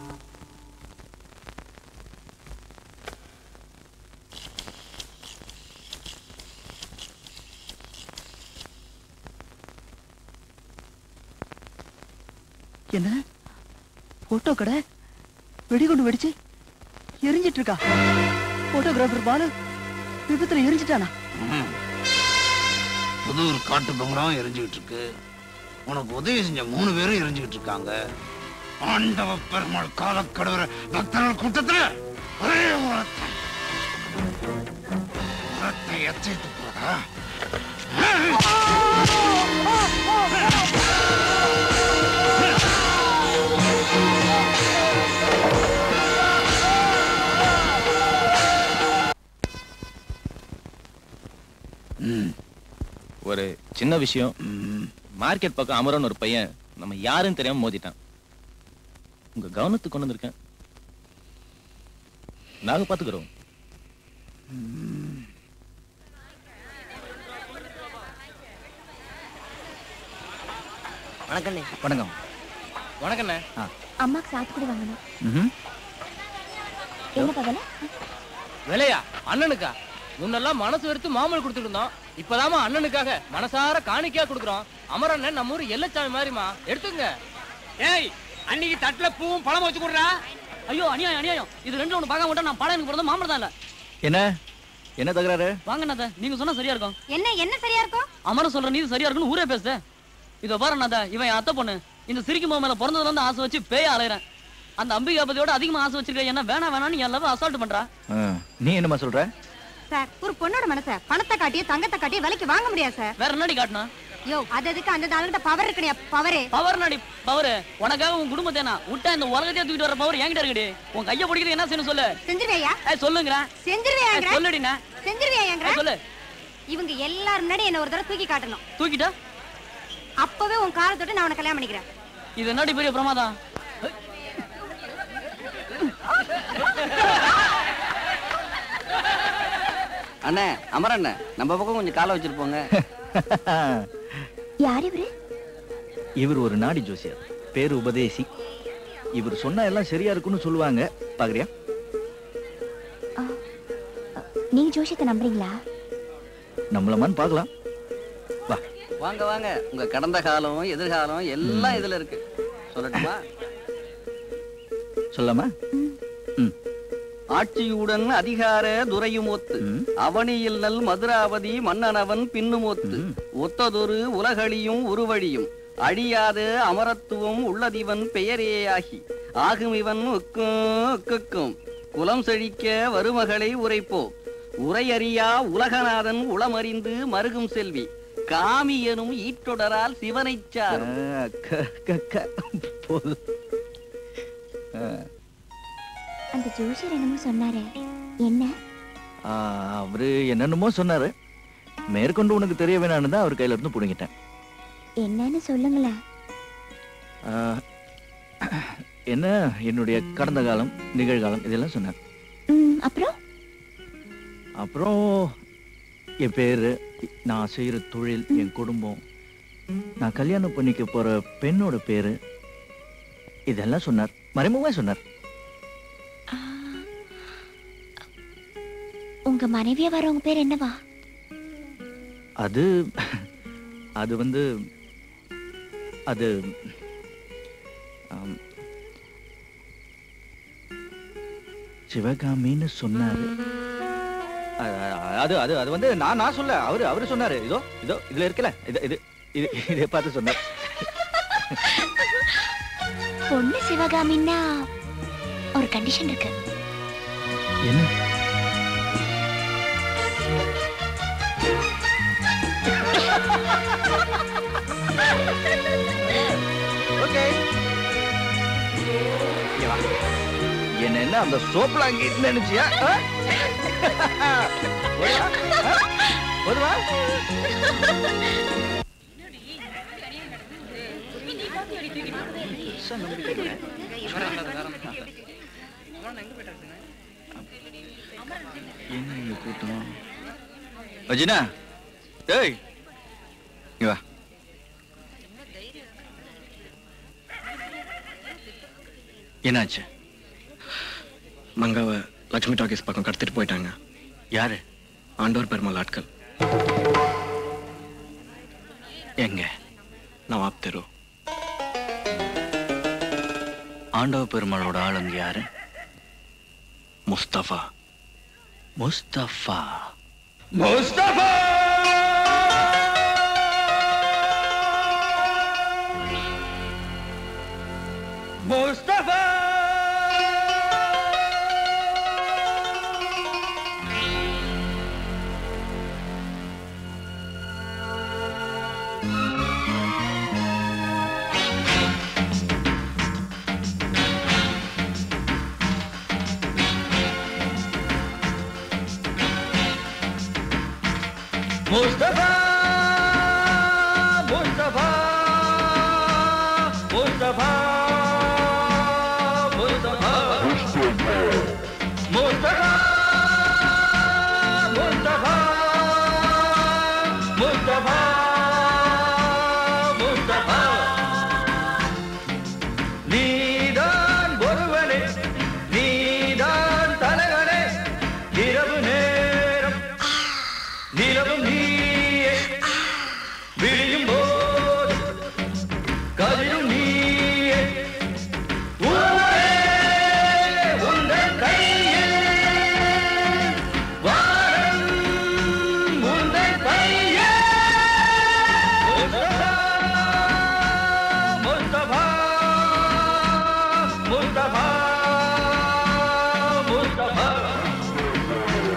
என்ன போட்டோ கடை வெடிகுண்டு வெடிச்சு எரிஞ்சிட்டு இருக்கா போட்டோகிராஃபர் பாலு விபத்துல எரிஞ்சிட்டானா ம். புதூர் காட்டு பங்களாவும் எரிஞ்சுக்கிட்டு இருக்கு உனக்கு உதவி செஞ்ச மூணு பேரும் எரிஞ்சுக்கிட்டு இருக்காங்க ஆண்டவ பெருமாள் காலக்கடவுற பக்தர்கள் கூட்டத்துல ஒரே உரத்தை உரத்தை எத்திட்டு போடா ஒரு சின்ன விஷயம் மார்க்கெட் பக்கம் அமரன் ஒரு பையன் நம்ம யாருன்னு தெரியாம மோதிட்டான் உங்க கவனத்துக்கு கொண்டு வந்திருக்கேன் நாங்க பாத்துக்கிறோம் வணக்கண்ணே வணக்கம் வணக்கண்ணே அம்மாக்கு சாத்துக்குடி வாங்கணும் ம்ஹும். என்ன பகல விலையா அண்ணனுக்கா முன்னெல்லாம் மனசு வெறுத்து மாமூல் கொடுத்துட்டு இருந்தோம் இப்பதாம்மா அண்ணனுக்காக மனசார காணிக்கையா கொடுக்குறோம் அமரண்ணன் நம்ம ஊர் எல்லச்சாமி மாதிரிமா எடுத்துங்க ஏய் அன்னைக்கு தட்டுல பூவும் பழம் வச்சு கொடுறா ஐயோ அநியாயம் அநியாயம் இது ரெண்டு ஒண்ணு பார்க்க மாட்டோம் நான் பழம் எனக்கு பிறந்த மாமரம் தான் இல்ல என்ன என்ன தகராறு வாங்க நாத நீங்க சொன்னா சரியா இருக்கும் என்ன என்ன சரியா இருக்கும் அமரம் சொல்ற நீதி சரியா இருக்குன்னு ஊரே பேசுதே இதோ பாரு நாதா இவன் என் அத்தை பொண்ணு இந்த சிரிக்கும் போது மேல பிறந்ததுல இருந்து ஆசை வச்சு பேய அலையறேன் அந்த அம்பிகாபதியோட அதிகமா ஆசை வச்சிருக்க என்ன வேணா வேணான்னு என் லவ் அசால்ட் பண்றா ஆ, நீ என்னம்மா சொல்ற சார் ஒரு பொண்ணோட மனச பணத்தை காட்டியோ தங்கத்தை காட்டியோ விலைக்கு வாங்க முடியாது சார் வேற என்னடி காட்டினா யோ அது அதுக்கு அந்த ஆளுகிட்ட பவர் இருக்கணையா பவரே பவர் நடி பவர் உனக்காக உன் குடும்பத்தை நான் விட்டா இந்த உலகத்தையே தூக்கிட்டு வர பவர் என்கிட்ட இருக்குடி உன் கைய பிடிக்கிறது என்ன செய்யணும் சொல்லு செஞ்சிருவேயா ஏய் சொல்லுங்கறேன் செஞ்சிருவேயாங்கிற ஏய், சொல்லுடிண்ணா செஞ்சிருவேயாங்கிற ஏய், சொல்லு இவங்க எல்லாரும் முன்னாடி என்ன ஒரு தடவை தூக்கி காட்டணும் தூக்கிட்டா அப்பவே உன் காலை தொட்டு நான் உனக்கு கல்யாணம் பண்ணிக்கிறேன் இது என்னடி பெரிய பிரமாதம் அண்ணே அமரண்ணே நம்ம பக்கம் கொஞ்சம் காலை வச்சிருப்போங்க யார் இவரு இவர் ஒரு நாடி ஜோசியர் பேரு உபதேசி இவர் சொன்னா எல்லாம் சரியா இருக்குன்னு சொல்லுவாங்க பாக்குறியா நீங்க ஜோஷியத்தை நம்புறீங்களா நம்மளமான்னு பார்க்கலாம் வா வாங்க வாங்க உங்க கடந்த காலம் எதிர்காலம் எல்லாம் இதுல இருக்கு சொல்லட்டுமா சொல்லாமா ஆட்சியுடன் அதிகார துரையுமொத்து அவனியில் நல் மதுராபதி மன்னனவன் பின்னுமொத்து ஒத்ததொரு உலகளியும் உருவழியும் அழியாத அமரத்துவம் உள்ளதிவன் பெயரேயாகி ஆகும் இவன் உக்கும் குலம் செழிக்க வருமகளை உரைப்போ உரையறியா உலகநாதன் உளமறிந்து மருகும் செல்வி காமி எனும் ஈற்றொடரால் சிவனைச் சாரும் போதும் அந்த ஜோசியர் என்னமோ சொன்னாரு என்ன ஆ, அவரு என்னென்னமோ சொன்னாரு மேற்கொண்டு உனக்கு தெரிய வேணான்னு தான் அவர் கையில இருந்து புடுங்கிட்டேன் என்னன்னு சொல்லுங்களேன் ஆ, என்ன என்னுடைய கடந்த காலம் நிகழ்காலம் இதெல்லாம் சொன்னார் ம், அப்புறம் அப்புறம் என் பேரு நான் செய்யற தொழில் என் குடும்பம் நான் கல்யாணம் பண்ணிக்க போற பெண்ணோட பேரு இதெல்லாம் சொன்னார் மறைமுகமா சொன்னார் உங்க மனைவியா வரவங்க பேர் என்னவா அது அது வந்து அது ஆம், சிவகாமின்னு சொன்னாரு அ- அது அது அது வந்து நான் நான் சொல்ல அவரு அவரு சொன்னாரு இதோ இதோ இதுல இருக்கல இது இது இது இதை பார்த்து சொன்னார் பொண்ணு சிவகாமின்னா ஒரு கண்டிஷன் இருக்கு என்ன ஓகே என்ன என்ன அந்த சோப்ல அங்க நினைச்சியா ஆ? போதுவா? ஆ? போதுவா? என்ன இங்க கூட்டம் அஜினா டேய் இங்க வா என்னாச்சு மங்காவை லட்சுமி டாக்கீஸ் பக்கம் கடத்திட்டு போயிட்டாங்க யாரு ஆண்டோர் பெருமாள் ஆட்கள் எங்க நவாப் தெரு ஆண்டவ பெருமாளோட ஆளுங்க யாரு முஸ்தபா முஸ்தபா முஸ்தபா முஸ்தபா முஸ்தபா முஸ்தபா முஸ்தபா முஸ்தபா முஸ்தபா முஸ்தபா முஸ்தபா முஸ்தபா நீதான் ஒருவனே நீதான் தலைவனே இரவு நேரம் நிலவும் நீயே விழியும் போது கதிரும் நீயே ஊரே உந்தன் கையில் வானம் உந்தன் கையில் முஸ்தபா முஸ்தபா முஸ்தபா முஸ்தபா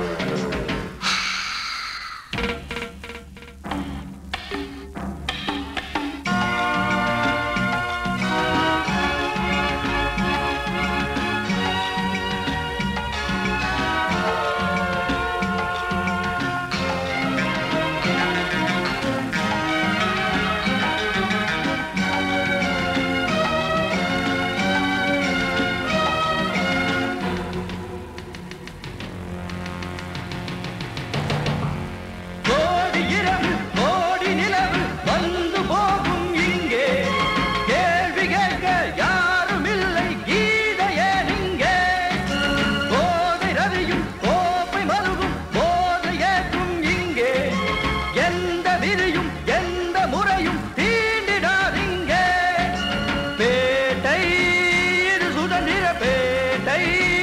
கோடி இரவு கோடி நிலவு வந்து போகும் இங்கே கேள்வி கேட்க யாரும் இல்லை கீதையே இங்கே போதை ரவியும் கோப்பை மருகும் போதை ஏற்றும் இங்கே எந்த விதியும் எந்த முறையும் தீண்டிடாதிங்கே பேட்டை இது சுதந்திர பேட்டை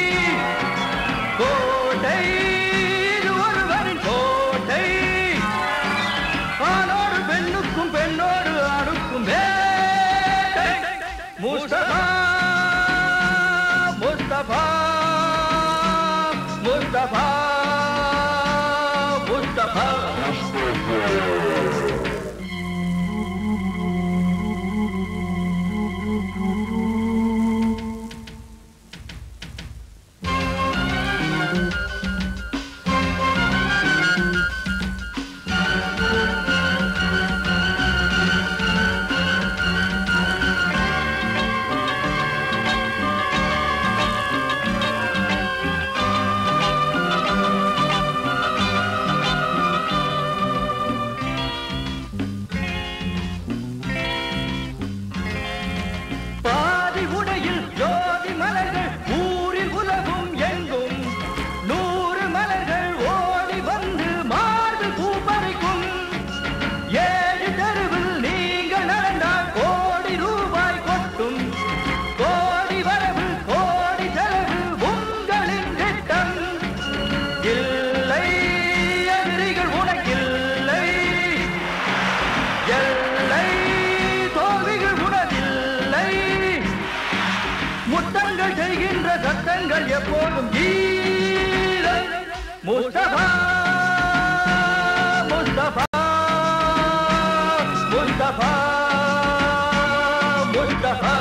கோட்டை இது ஒருவரின் கோட்டை ஆணோடு பெண்ணுக்கும் பெண்ணோடு ஆணுக்கும் வேட்டை முஸ்தபா முஸ்தபா முஸ்தபா முஸ்தபா முத்தங்கள் செய்கின்ற சத்தங்கள் எப்போதும் ஈரம் முஸ்தபா முஸ்தபா முஸ்தபா முஸ்தபா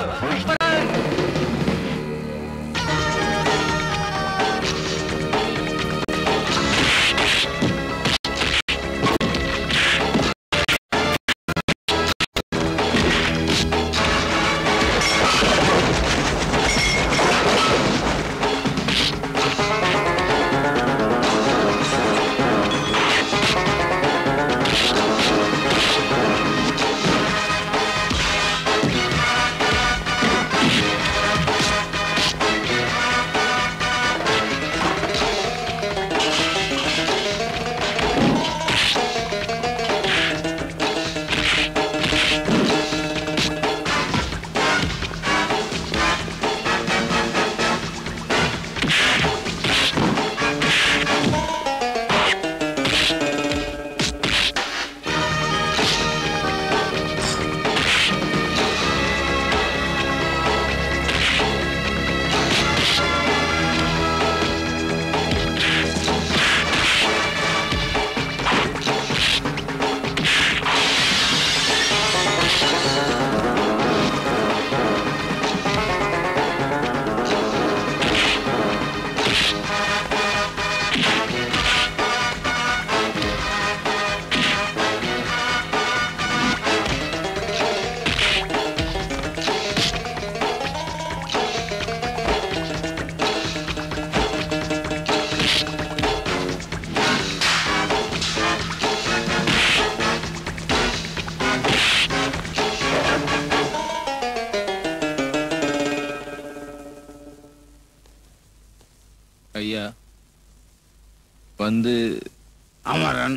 ஐயா வந்து அமரன்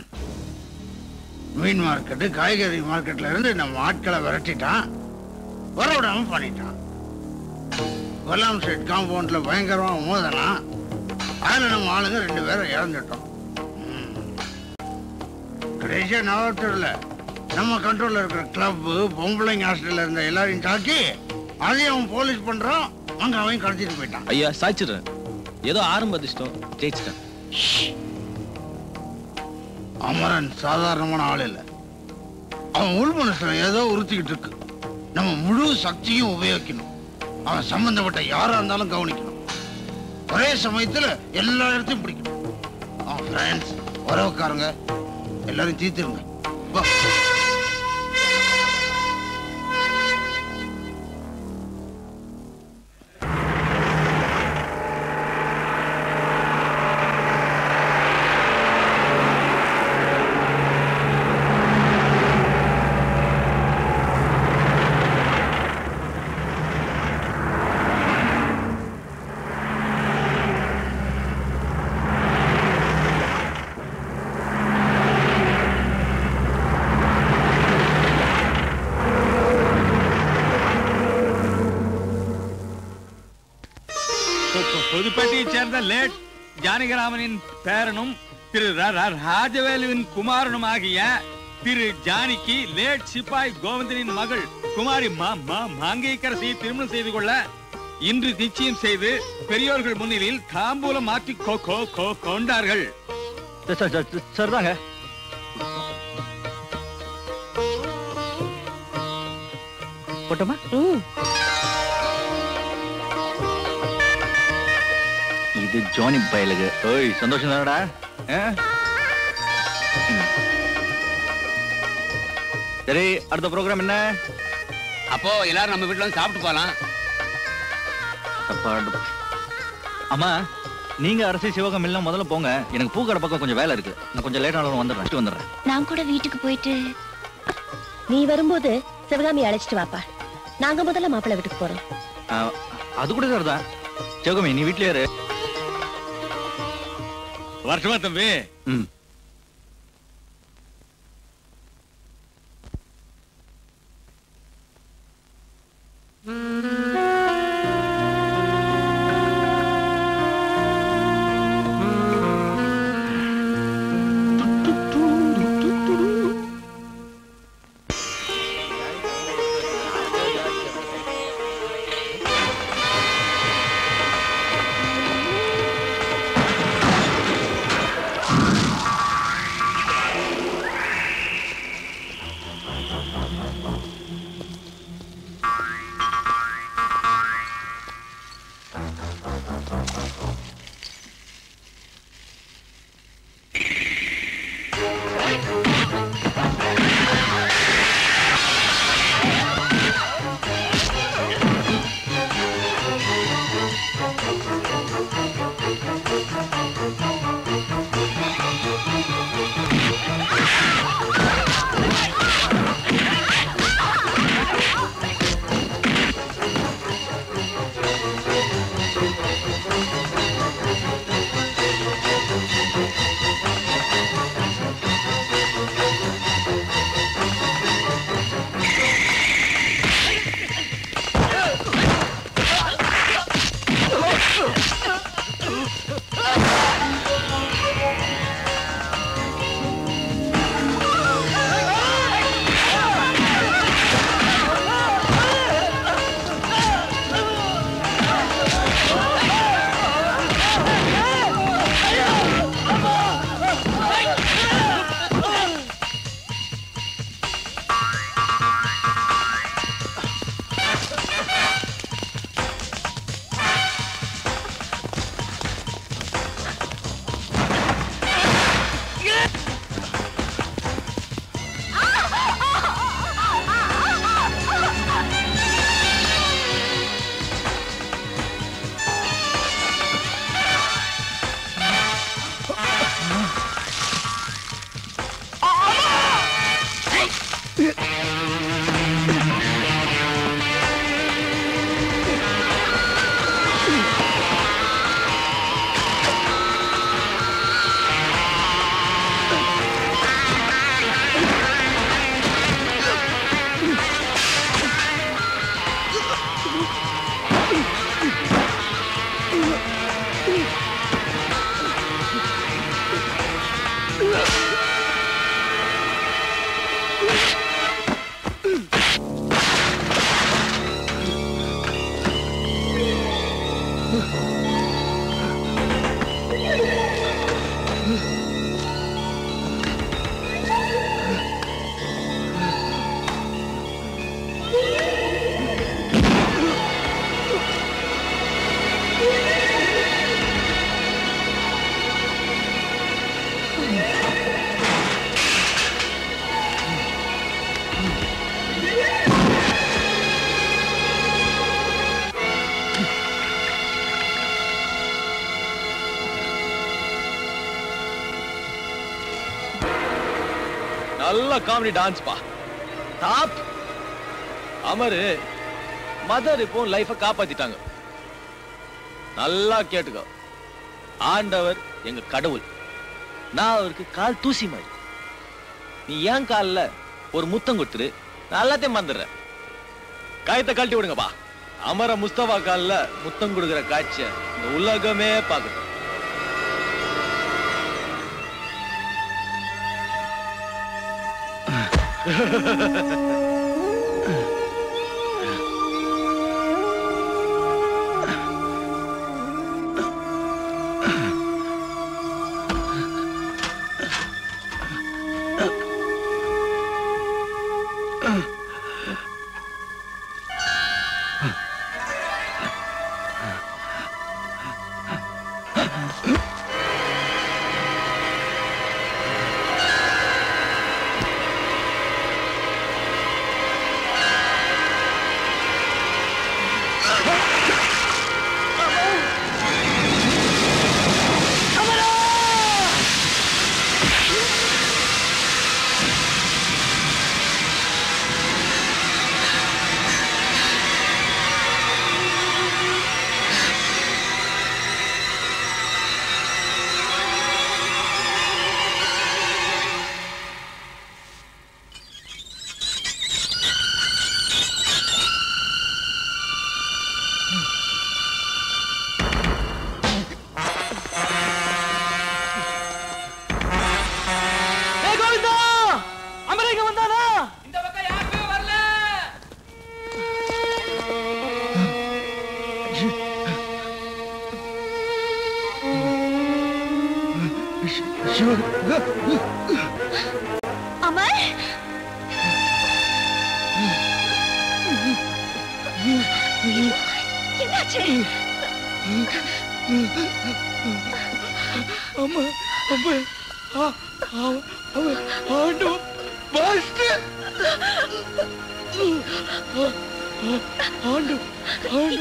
மீன் மார்க்கெட்டு காய்கறி மார்க்கெட்ல இருந்து நம்ம ஆட்களை விரட்டிட்டான் வர விடாம பண்ணிட்டான் கொல்லாம் ஸ்ட்ரீட் காம்பவுண்ட்ல பயங்கரமா மோதலாம் அதுல நம்ம ஆளுங்க ரெண்டு பேரும் இறந்துட்டோம் ம். கடைசியா நவரத்துல நம்ம கண்ட்ரோல்ல இருக்கிற கிளப்பு பொம்பளைங்க ஹாஸ்டல்ல இருந்த எல்லாரையும் தாக்கி அதையும் அவன் போலீஸ் பண்றான் அங்க அவன் கடத்திட்டு போயிட்டான் ஐயா சாய்ச்சிடுறேன் ஏதோ ஆரம்ப அதிர்ஷ்டம் ஜெயிச்சிட்டேன் அமரன் சாதாரணமான ஆள் இல்ல அவன் உள் மனசுல ஏதோ உறுத்திக்கிட்டு இருக்கு நம்ம முழு சக்தியும் உபயோகிக்கணும் அவன் சம்பந்தப்பட்ட யாரா இருந்தாலும் கவனிக்கணும் ஒரே சமயத்துல எல்லா இடத்தையும் பிடிக்கணும் அவன் ஃப்ரெண்ட்ஸ் உறவுக்காரங்க எல்லாரும் தீர்த்துருங்க வா. புதுப்பட்டியைச் சேர்ந்த லேட் ஜானகிராமனின் பேரனும் திரு ர- ர- ராஜவேலுவின் குமாரனும் ஆகிய திரு ஜானிக்கு லேட் சிப்பாய் கோவிந்தனின் மகள் குமாரி மா மா மாங்கைக்கரசியை திருமணம் செய்து கொள்ள இன்று நிச்சயம் செய்து பெரியோர்கள் முன்னிலையில் தாம்பூலம் மாற்றி கொ- கொ- கொ- கொண்டார்கள் சரிதாங்க போட்டோமா இது ஜானி பயலுக்கு ஓய் சந்தோஷம் தானடா சரி அடுத்த ப்ரோக்ராம் என்ன அப்போ எல்லாரும் நம்ம வீட்டுல வந்து சாப்பிட்டு போலாம் அப்பாடு. அம்மா நீங்க அரசி சிவகம் எல்லாம் முதல்ல போங்க எனக்கு பூக்கடை பக்கம் கொஞ்சம் வேலை இருக்கு நான் கொஞ்சம் லேட் ஆனாலும் வந்துடுறேன் வந்துடுறேன் நான் கூட வீட்டுக்கு போயிட்டு நீ வரும்போது சிவகாமி அழைச்சிட்டு வாப்பா நாங்க முதல்ல மாப்பிள்ளை வீட்டுக்கு போறோம் ஆ, அது கூட சரிதான் சிவகமி நீ வீட்லயே இரு வருஷமா தம்பி ம் நல்ல காமெடி டான்ஸ் பா டாப் அமரு மதர் இப்போ லைஃப காப்பாத்திட்டாங்க நல்லா கேட்டுக்கோ ஆண்டவர் எங்க கடவுள் நான் அவருக்கு கால் தூசி மாதிரி நீ ஏன் கால்ல ஒரு முத்தம் கொடுத்துரு நான் எல்லாத்தையும் மறந்துடுறேன் காயத்தை கழட்டி விடுங்கப்பா அமர முஸ்தபா கால்ல முத்தம் கொடுக்கிற காட்சிய இந்த உலகமே பார்க்கட்டும் ஏய் கோவிந்தா அமெரிக்கா வந்தானா இந்த பக்கம் யாருமே வரல அமர் என்னாச்சு அம்மா அம்மா ஆ ஆ ஆண்டோ பாஸ்ட் ஆண்டோ ஆண்டோ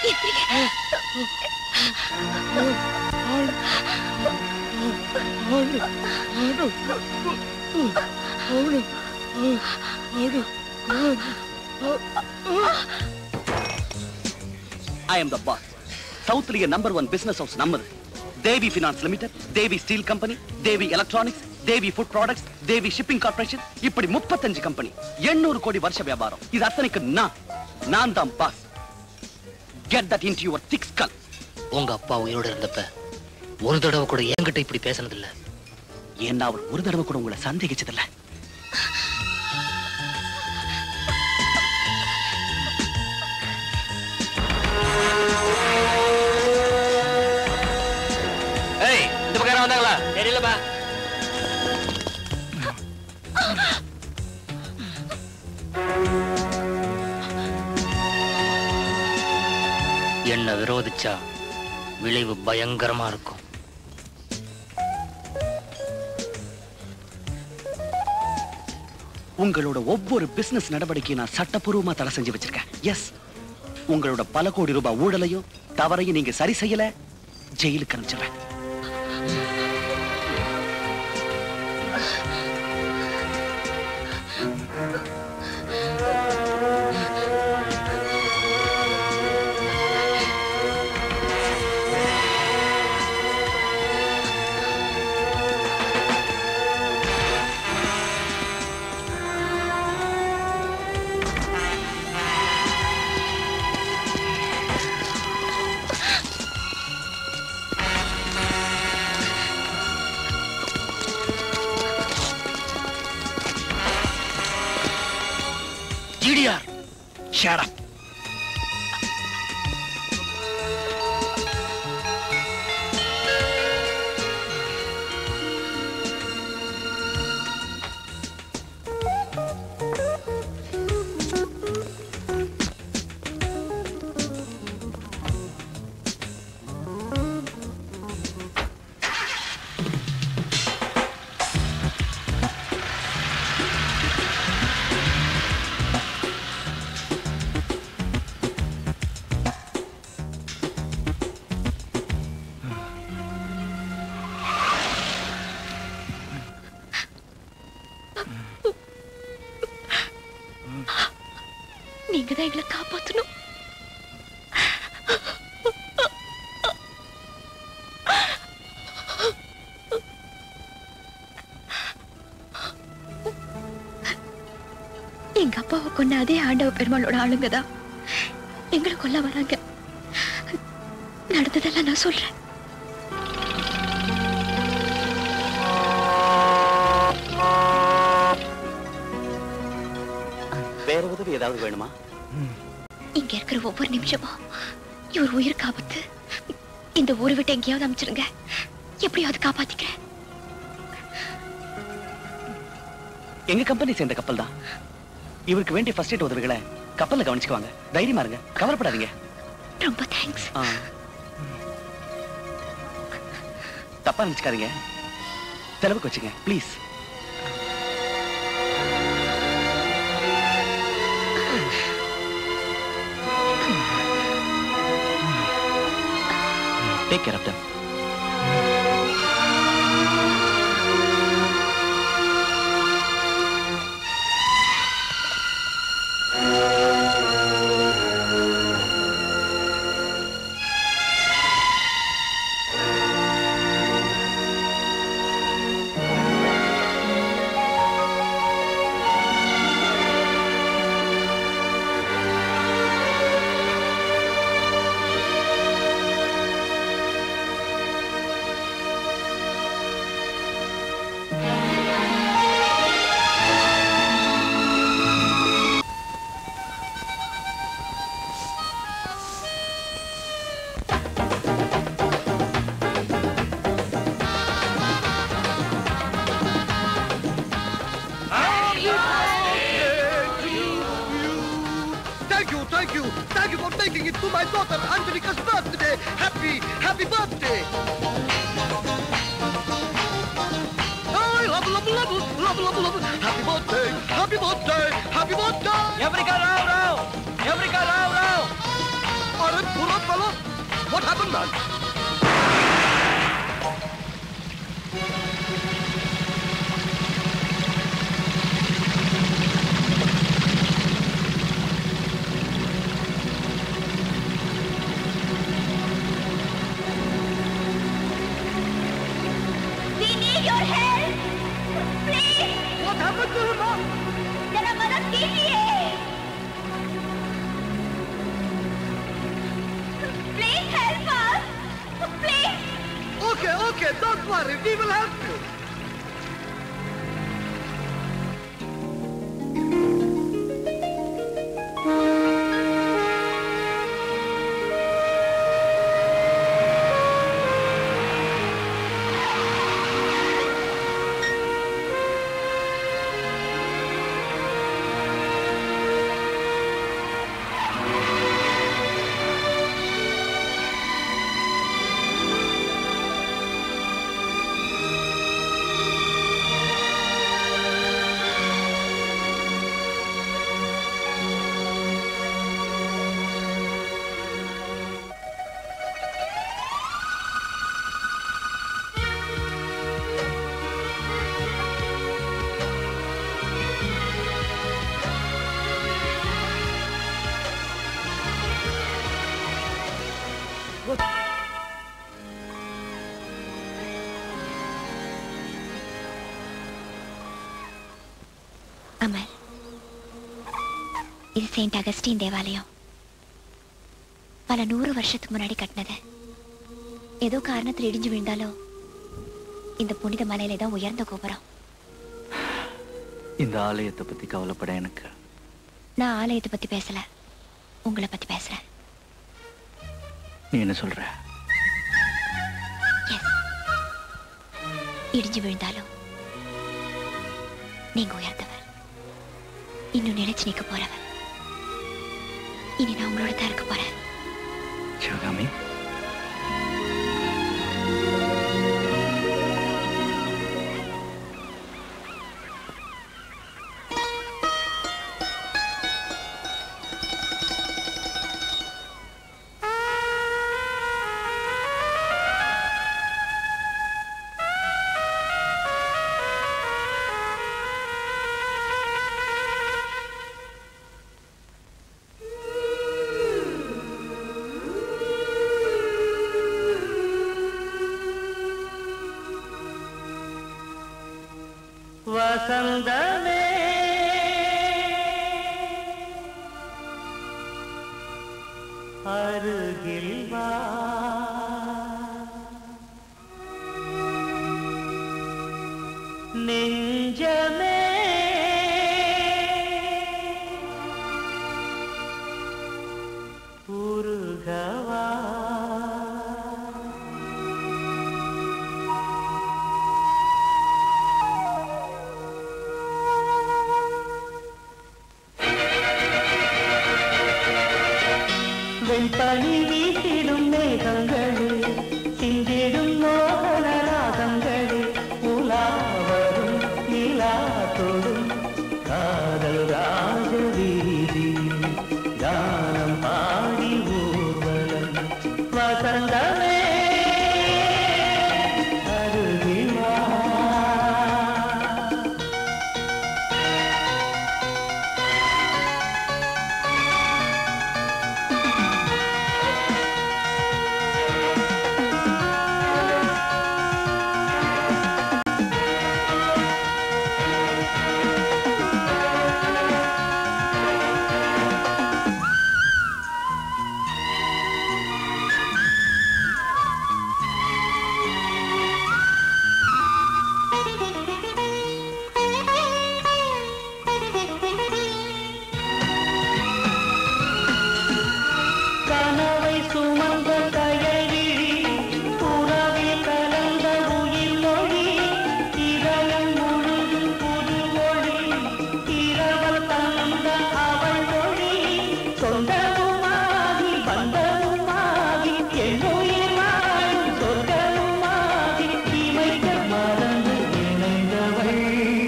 ஆண்டோ ஆண்டோ ஆண்டோ ஆண்டோ ஐ எம் த பாஸ் சவுத்லயே நம்பர் ஒன் பிசினஸ் ஹவுஸ் நம்மது Devi finance limited Devi steel company Devi electronics Devi food products Devi shipping corporation இப்படி முப்பத்தஞ்சு கம்பெனி எண்ணூறு கோடி வருஷ வியாபாரம் இது அத்தனைக்கு நான் நான் தான் boss get that into your thick skull உங்க அப்பா உயிரோட இருந்தப்ப ஒரு தடவை கூட என்கிட்ட இப்படி பேசினதில்ல ஏன்னா அவர் ஒரு தடவை கூட உங்களை சந்தேகிச்சதில்ல ஏய் இந்த பக்கம் யாரும் வந்தாங்களா தெரியலப்பா என்னை விரோதிச்சா விளைவு பயங்கரமா இருக்கும் உங்களோட ஒவ்வொரு பிசினஸ் நடவடிக்கையும் நான் சட்டப்பூர்வமா தடை செஞ்சு வச்சிருக்கேன் எஸ் உங்களோட பல கோடி ரூபாய் ஊழலையும் தவறையும் நீங்க சரி செய்யல ஜெயிலுக்கு அனுப்பிச்சிடுறேன் GDR, shut up. நீங்க தான் எங்களை காப்பாத்தணும் எங்க அப்பாவை கொண்ட அதே ஆண்டவ பெருமாளோட ஆளுங்க தான் எங்களை கொல்ல வராங்க நடந்ததெல்லாம் நான் சொல்றேன் வேற உதவி ஏதாவது வேணுமா இங்க இருக்கிற ஒவ்வொரு நிமிஷமும் இவர் உயிருக்கு ஆபத்து இந்த ஊரை விட்டு எங்கேயாவது அமைச்சிருங்க எப்படியாவது காப்பாத்திக்கிறேன் எங்க கம்பெனி சேர்ந்த கப்பல் தான் இவருக்கு வேண்டிய ஃபர்ஸ்ட் எய்ட் உதவிகளை கப்பல்ல கவனிச்சுக்குவாங்க தைரியமா இருங்க கவலைப்படாதீங்க ரொம்ப தேங்க்ஸ் ஆ. தப்பா நினைச்சுக்காதீங்க செலவுக்கு வச்சுங்க please take care of them Thank you, thank you, thank you for making it to my daughter Angelica's birthday. Happy, happy birthday. I love, love, love, love, love, love. Happy birthday, happy birthday, happy birthday. Eureka, Rao, Rao. Eureka, Rao, Rao. Are pull up, fella. What happened, man? We need your help. Please. What happened to her, mom? जरा मदद कीजिए. Please help us. Please. Okay, okay, don't worry, we will help you. Amar இது Saint Augustine தேவாலயம் பல நூறு வருஷத்துக்கு முன்னாடி கட்டினது ஏதோ காரணத்தில் இடிஞ்சு விழுந்தாலோ இந்த புனித மலையில தான் உயர்ந்த கோபுரம் இந்த ஆலயத்தை பத்தி கவலைப்பட எனக்கு நான் ஆலயத்தை பத்தி பேசல உங்களை பத்தி பேசுறேன் நீ என்ன சொல்ற இடிஞ்சு விழுந்தாலும் நீங்க உயர்ந்தவர் இன்னும் நிலைச்சு நிக்க போறவர் இனி நான் உங்களோட தான் இருக்க போறேன் சிவகாமி வசந்தமே அருகில் வா நெஞ்சமே உருகவா வெண்பனி வீசிடும் மேகங்களே சிந்திடும் மோகன ராகங்களே உலாவரும் நிலா தொடும் காதல் ராஜ வீதியில் கானம் பாடி ஊர்வலம் வசந்தமே அருகில் வா கனவை சுமந்த கயல்விழி புறவில் கலந்த உயிர் மொழி இதயம் முழுதும் புது ஒளி இரவல் தந்த அவள் மொழி சொந்தமுமாகி பந்தமுமாகி என்னுயிர் வாழும் சொர்க்கமுமாகி இமைக்க மறந்து இணைந்தவள்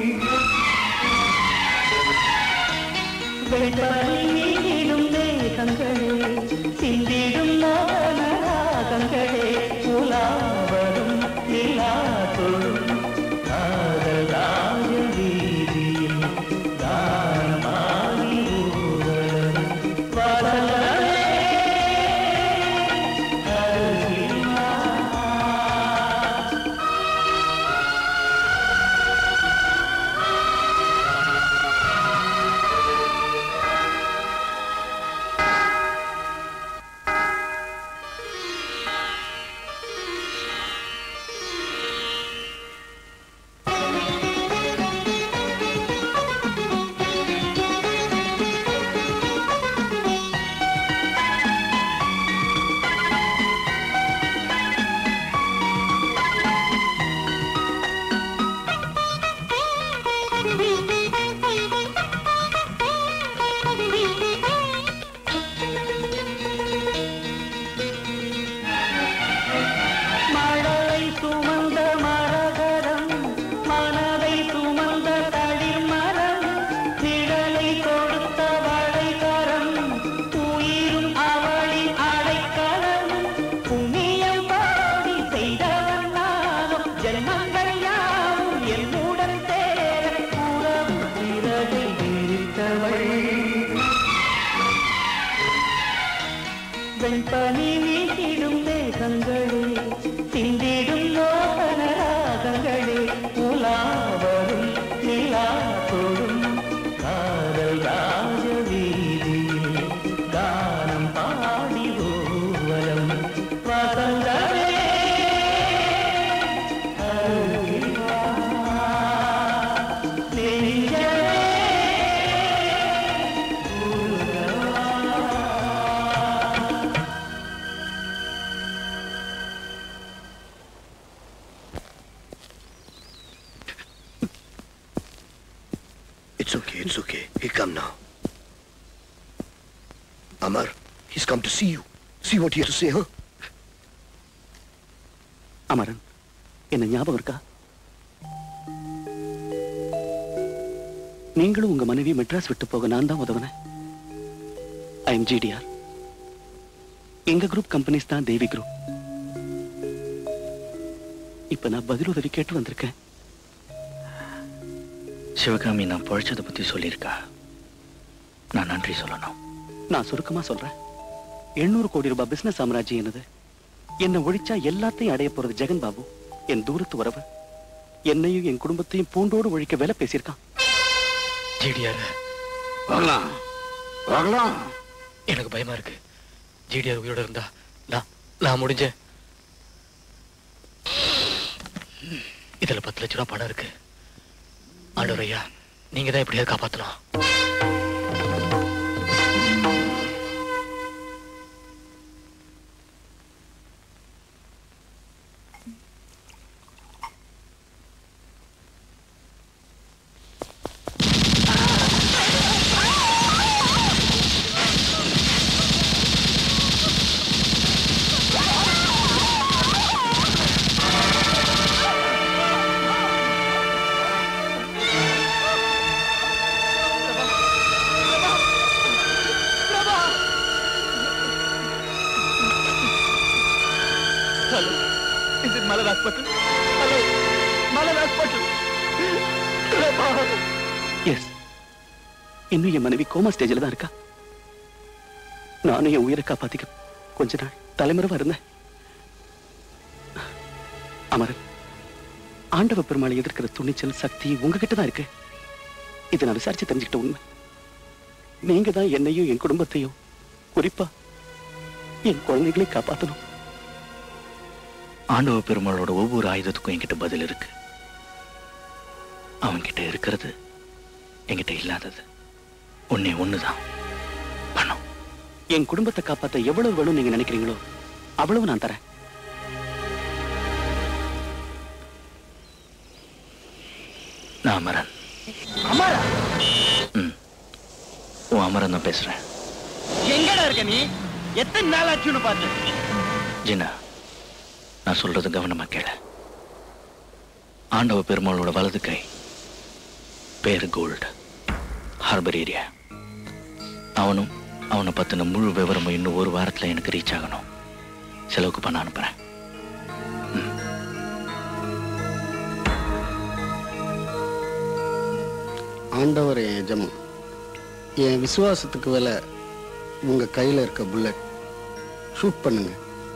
வெண்பனியிடும் தேகங்களே சிந்திடும் மோகன ராகங்களே உலாவரும் நிலா தொழும் காதல் ராஜ வீதியில் தானமாகி ஊர்வலம் வளரவே அருகில் வா. மழலை சுமந்த மரகரம் மனதை சுமந்த தளிர் மரம் நிழலை கொடுத்த வளைகரம் உயிரும் அவளின் அடைக்கலம் புண்ணியம் பாடி செய்தவன் நானும் ஜென்மங்கள் யாவும் என்னுடன் சேர உறவு சிறகை விரித்தவள் வெண்பனி வீசிடும் மேகங்களே சிந்திடும் மோகன ராகங்களே உலாவரும் நிலா தொடும் காதல் ராஜ வீதியில் கானம் பாடி ஊர்வலம் வசந்தமே அருகில் வா. நெஞ்சமே It's okay, it's okay. He'll come now. Amar, he's come to see you. See what he has to say, huh? Amaran என்ன ஞாபகம் இருக்கா நீங்களும் உங்க மனைவி மெட்ராஸ் விட்டு போக நான் தான் உதவுனேன் ஐ எம் ஜிடிஆர் எங்க குரூப் கம்பெனிஸ் தான் தேவி குரூப் இப்ப நான் பதில் உதவி கேட்டு வந்திருக்கேன் சிவகாமி நான் பழைச்சதை பத்தி சொல்லியிருக்கா நான் நன்றி சொல்லணும் நான் சுருக்கமா சொல்றேன் எண்ணூறு கோடி ரூபாய் பிசினஸ் சாம்ராஜ்யம் என்னது என்ன ஒழிச்சா எல்லாத்தையும் அடைய போறது ஜெகன் பாபு என் தூரத்து உறவு என்னையும் என் குடும்பத்தையும் பூண்டோடு ஒழிக்க வேலை பேசியிருக்கான் ஜிடிஆர் போகலாம் போகலாம் எனக்கு பயமா இருக்கு ஜிடிஆர் உயிரோட இருந்தா நான் நான் முடிஞ்சேன் இதுல பத்து லட்ச ரூபா பணம் இருக்கு ஆண்டவர் ஐயா நீங்க தான் எப்படியாவது காப்பாத்தணும் hello is it Malar hospital hello Malar hospital yes இன்னும் என் மனைவி கோமா ஸ்டேஜில் தான் இருக்கா நானும் என் உயிரை காப்பாத்திக்க கொஞ்ச நாள் தலைமுறை இருந்தேன் அமரன் ஆண்டவ பெருமாளை எதிர்க்கிற துணிச்சல் சக்தி உங்ககிட்ட தான் இருக்கு இதை நான் விசாரிச்சு தெரிஞ்சுக்கிட்ட உண்மை நீங்க தான் என்னையும் என் குடும்பத்தையும் குறிப்பா என் குழந்தைகளையும் காப்பாத்தணும் ஆண்டவ பெருமாளோட ஒவ்வொரு ஆயுதத்துக்கும் என்கிட்ட பதில் இருக்கு அவன்கிட்ட இருக்கிறது என்கிட்ட இல்லாதது ஒன்னே ஒண்ணுதான் என் குடும்பத்தை காப்பாத்த எவ்வளவு வேணும் நீங்க நினைக்கிறீங்களோ அவ்வளவு நான் தரேன் நான் அமரன் ம் உன் அமரன் தான் பேசுறேன் எங்கடா இருக்க நீ எத்தனை நாள் ஆச்சுன்னு பார்த்து ஜினா நான் சொல்றது கவனமா கேள ஆண்டவ பெருமாளோட வலது கை பேர் கோல்டு ஹார்பர் ஏரியா அவனும் அவனை பத்தின முழு விவரமும் இன்னும் ஒரு வாரத்துல எனக்கு ரீச் ஆகணும் செலவுக்கு பண்ண அனுப்புறேன் ஆண்டவர் என் எஜமான் என் விசுவாசத்துக்கு வேலை உங்க கையில இருக்க புல்லட் ஷூட் பண்ணுங்க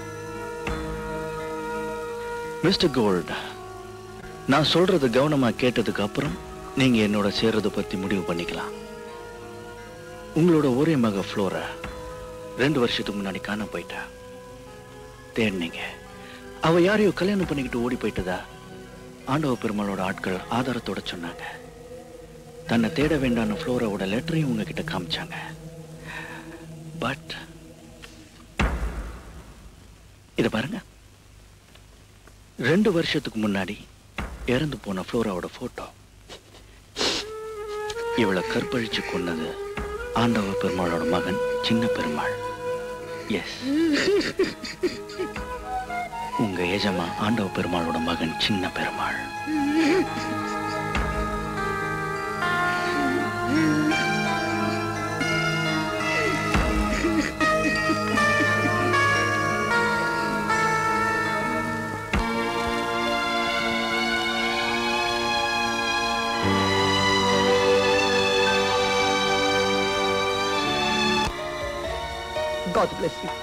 மிஸ்டர் கோல்ட் நான் சொல்றது கவனமா கேட்டதுக்கு அப்புறம் நீங்க என்னோட சேர்றத பத்தி முடிவு பண்ணிக்கலாம் உங்களோட ஒரே மக ஃப்ளோரா ரெண்டு வருஷத்துக்கு முன்னாடி காண போயிட்டா தேடினீங்க அவ யாரையோ கல்யாணம் பண்ணிக்கிட்டு ஓடி போயிட்டதா ஆண்டவ பெருமாளோட ஆட்கள் ஆதாரத்தோட சொன்னாங்க தன்னை தேட வேண்டாம்னு ஃப்ளோராவோட லெட்டரையும் உங்ககிட்ட காமிச்சாங்க பட் இத பாருங்க ரெண்டு வருஷத்துக்கு முன்னாடி இறந்து போன ஃப்ளோராவோட போட்டோ இவளை கற்பழிச்சு கொன்னது ஆண்டவ பெருமாளோட மகன் சின்ன பெருமாள் எஸ் உங்க எஜமா ஆண்டவ பெருமாளோட மகன் சின்ன Perumal God bless you.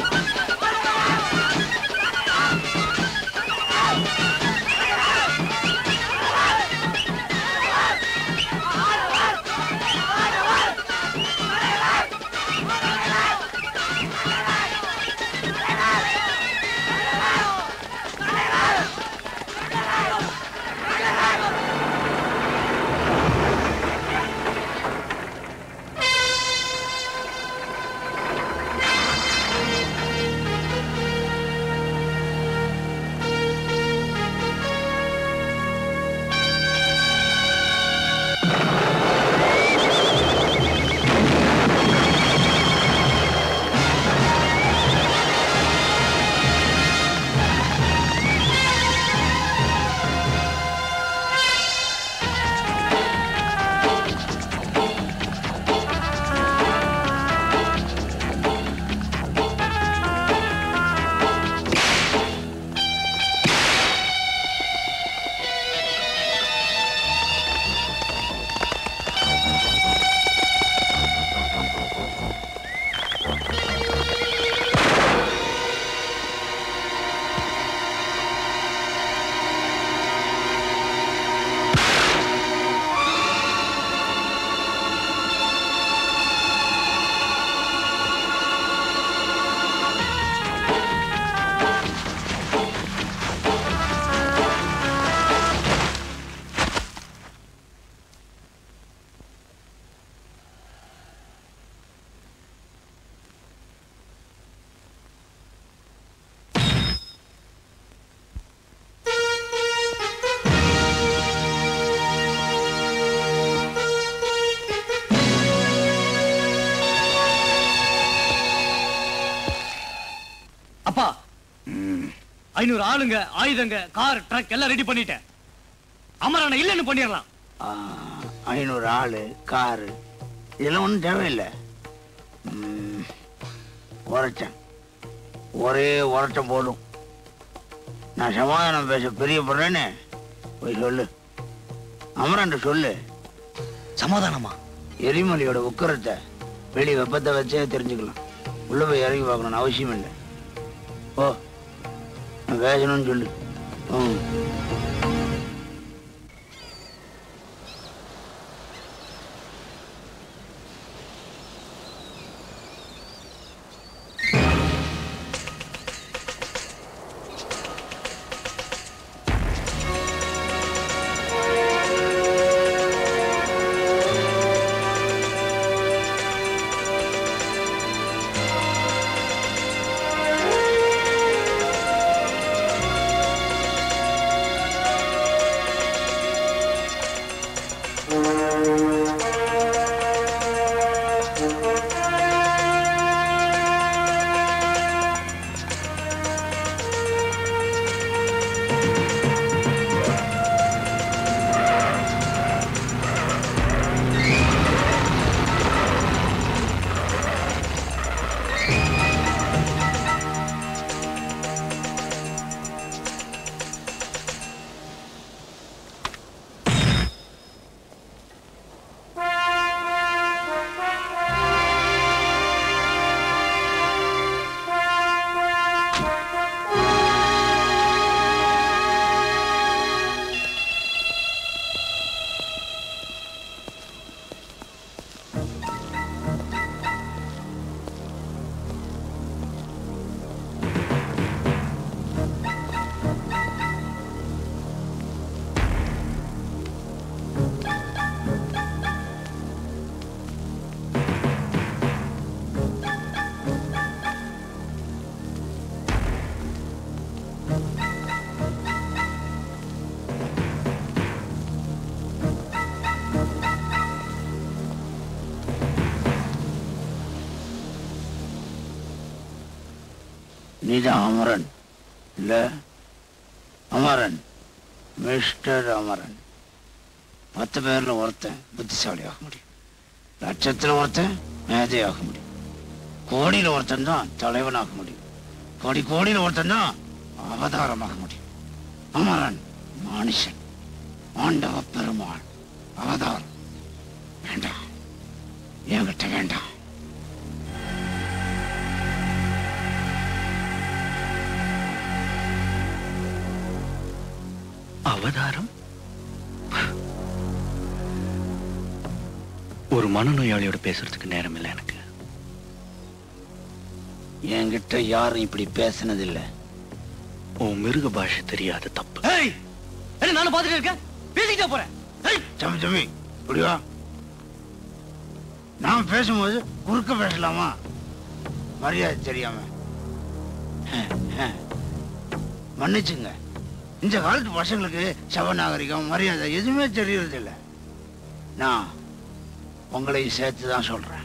Hey! ஐநூறு ஆளுங்க ஆயுதங்க கார் ட்ரக் எல்லாம் ரெடி பண்ணிட்டேன் அமரனை இல்லைன்னு பண்ணிடலாம் ஆ, ஐநூறு ஆளு காரு இதெல்லாம் ஒன்றும் தேவையில்லை ம், உரைச்சேன் ஒரே உரைச்சம் போதும் நான் சமாதானம் பேச பிரியப்படுறேன்னு போய் சொல்லு அமரன்ட்டு சொல்லு சமாதானமா எரிமலையோட உக்கரத்தை வெளி வெப்பத்தை வச்சே தெரிஞ்சுக்கலாம் உள்ள போய் இறங்கி பார்க்கணும்னு அவசியம் இல்லை ஓ நான் பேசணும்னு சொல்லு ம் நீதான் அமரன் இல்ல அமரன் மிஸ்டர் அமரன் பத்து பேர்ல ஒருத்தன் புத்திசாலி ஆக முடியும் லட்சத்துல ஒருத்தன் மேதையாக முடியும் கோடியில ஒருத்தன் தான் தலைவனாக முடியும் கோடி கோடியில ஒருத்தன் தான் அவதாரமாக முடியும் அமரன் மனுஷன் ஆண்டவ பெருமாள் அவதாரம் வேண்டாம் என்கிட்ட வேண்டாம் அவதாரம் ஒரு மனநோயாளியோட பேசுறதுக்கு நேரம் இல்லை எனக்கு என்கிட்ட யாரும் இப்படி பேசினதில்ல உன் மிருக பாஷை தெரியாத தப்பு ஏய் என்ன நானும் பார்த்துட்டு இருக்கேன் பேசிக்கிட்டே போறேன் தம்பி தம்பி இப்படி வா நான் பேசும்போது குறுக்க பேசலாமா மரியாதை தெரியாம மன்னிச்சுங்க இந்த காலத்து பசங்களுக்கு சவநாகரிகம் மரியாதை எதுவுமே தெரியறது இல்ல நான் உங்களையும் சேர்த்து தான் சொல்றேன்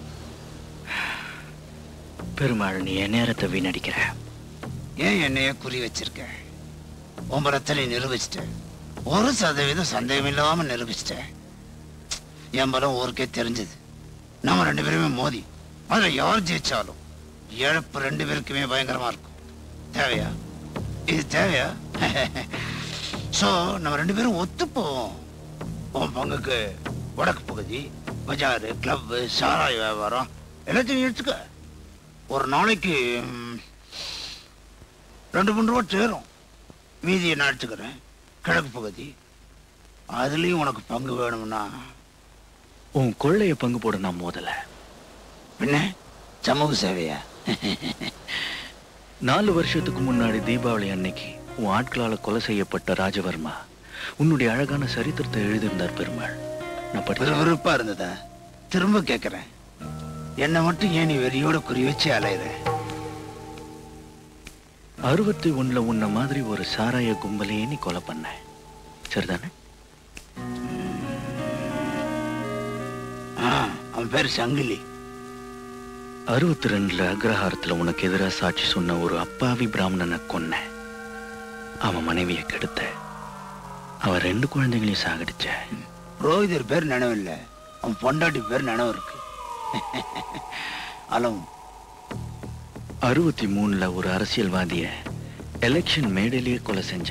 பெருமாள் நீ என் நேரத்தை வீணடிக்கிற ஏன் என்னைய குறி வச்சிருக்க உன் பலத்தை நிரூபிச்சிட்ட ஒரு சதவீதம் சந்தேகம் இல்லாம நிரூபிச்சிட்ட என் பலம் ஊருக்கே தெரிஞ்சது நம்ம ரெண்டு பேருமே மோதி அதுல யார் ஜெயிச்சாலும் இழப்பு ரெண்டு பேருக்குமே பயங்கரமா இருக்கும் தேவையா இது தேவையா சோ நம்ம ரெண்டு பேரும் ஒத்து போவோம் உன் பங்குக்கு வடக்கு பகுதி பஜாரு கிளப்பு சாராய வியாபாரம் எல்லாத்தையும் எடுத்துக்க ஒரு நாளைக்கு ம், ரெண்டு மூணு ரூபா சேரும் மீதியை நான் எடுத்துக்கிறேன் கிழக்கு பகுதி அதுலயும் உனக்கு பங்கு வேணும்னா உன் கொள்ளைய பங்கு போட நான் மோதல பின்ன சமூக சேவையா நாலு வருஷத்துக்கு முன்னாடி தீபாவளி அன்னைக்கு உன் ஆட்களால கொலை செய்யப்பட்ட ராஜவர்மா உன்னுடைய அழகான சரித்திரத்தை எழுதியிருந்தார் பெருமாள் நான் படிச்சேன் விறுவிறுப்பா இருந்ததா திரும்ப கேட்கிறேன் என்னை மட்டும் ஏன் நீ வெறியோட குறி வச்சு அலையிற அறுபத்தி ஒண்ணுல உன்ன மாதிரி ஒரு சாராய கும்பலையே நீ கொலை பண்ண சரிதானே ஆ, அவன் பேர் சங்கிலி அறுபத்தி ரெண்டுல அக்ரஹாரத்துல உனக்கு எதிராக சாட்சி சொன்ன ஒரு அப்பாவி பிராமணனை கொன்ன அவன் மனைவியை கெடுத்த அவன் ரெண்டு குழந்தைகளையும் சாகடிச்ச புரோகிதர் பேர் நினைவில்ல அவன் பொண்டாட்டி பேர் நினைவு இருக்கு அலம் அறுபத்தி மூணுல ஒரு அரசியல்வாதிய எலெக்ஷன் மேடையிலேயே கொலை செஞ்ச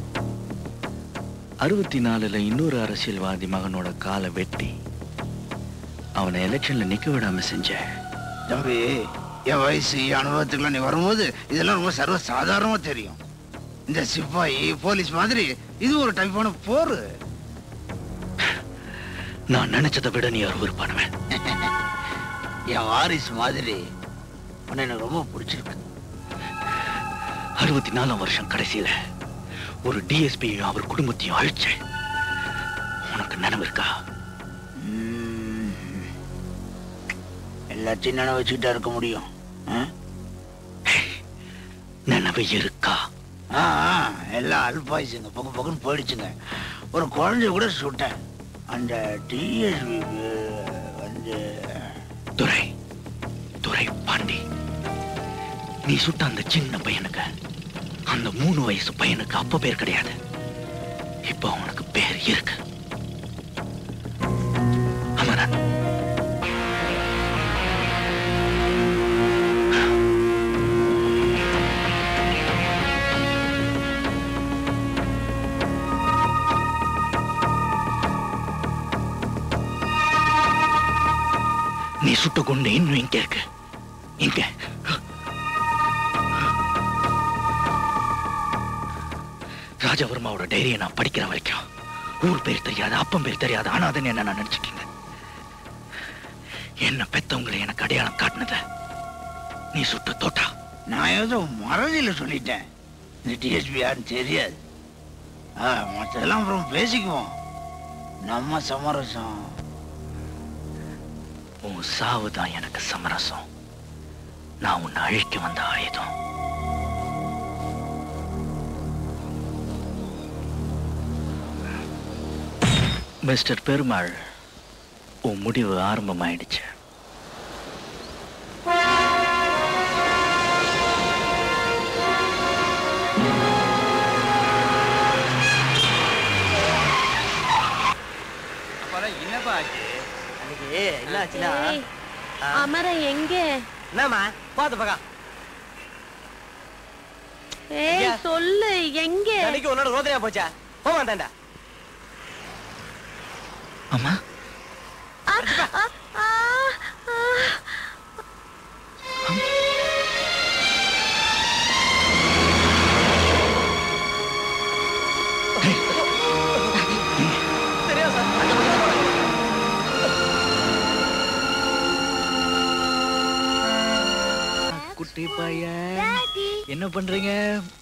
அறுபத்தி நாலுல இன்னொரு அரசியல்வாதி மகனோட காலை வெட்டி அவனை எலெக்ஷன்ல நிக்க விடாம செஞ்ச தம்பி என் வயசு என் அனுபவத்துக்குலாம் நீ வரும்போது இதெல்லாம் ரொம்ப சர்வ சாதாரணமா தெரியும் இந்த சிப்பாயி போலீஸ் மாதிரி இது ஒரு டைப்பான போர் நான் நினைச்சதை விட நீ அருவருப்பானவன் என் வாரிசு மாதிரி உன்னை எனக்கு ரொம்ப பிடிச்சிருக்கு அறுபத்தி நாலாம் வருஷம் கடைசியில ஒரு டிஎஸ்பியும் அவர் குடும்பத்தையும் அழிச்சேன் உனக்கு நினைவு இருக்கா எல்லாத்தையும் நினைவு வச்சுக்கிட்டா இருக்க முடியும் ஆ? நினைவு இருக்கா ஆ ஆ, எல்லாம் அல்பாயுசுங்க பக்கம் பக்கம் போயிடுச்சுங்க ஒரு குழந்தைய கூட சுட்டேன் அந்த டிஎஸ்பி வந்து துரை துரை பாண்டி நீ சுட்ட அந்த சின்ன பையனுக்கு அந்த மூணு வயசு பையனுக்கு அப்ப பேர் கிடையாது இப்ப அவனுக்கு பேர் இருக்கு அமரன் நீ சுட்ட கொண்டு இன்னும் இங்க இருக்கு இங்க ராஜவர்மாவோட டைரியை நான் படிக்கிற வரைக்கும் ஊர் பேர் தெரியாது அப்பம் பேர் தெரியாது அனாதன்னு என்ன நான் நினைச்சிட்டு இருந்தேன் என்ன பெத்தவங்களை எனக்கு அடையாளம் காட்டினத நீ சுட்ட தோட்டா நான் ஏதோ மறதியில சொல்லிட்டேன் இந்த டிஎஸ்பி யாருன்னு தெரியாது ஆ மற்றதெல்லாம் அப்புறம் பேசிக்குவோம் நம்ம சமரசம் உன் சாவு தான் எனக்கு சமரசம் நான் உன்னை அழிக்க வந்த ஆயுதம் மிஸ்டர் பெருமாள் உன் முடிவு ஆரம்பமாயிடுச்சு அப்பதான் என்னப்பா ஆச்சு அன்னைக்கு என்ன ஆச்சுன்னா ஏய், அமரன் எங்க என்னம்மா பாத்து பக்கா ஏய் சொல்லு எங்க அன்னைக்கு உன்னோட ரோதனையா போச்சா போக மாட்டான்டா அம்மா குட்டி பையன் என்ன பண்றீங்க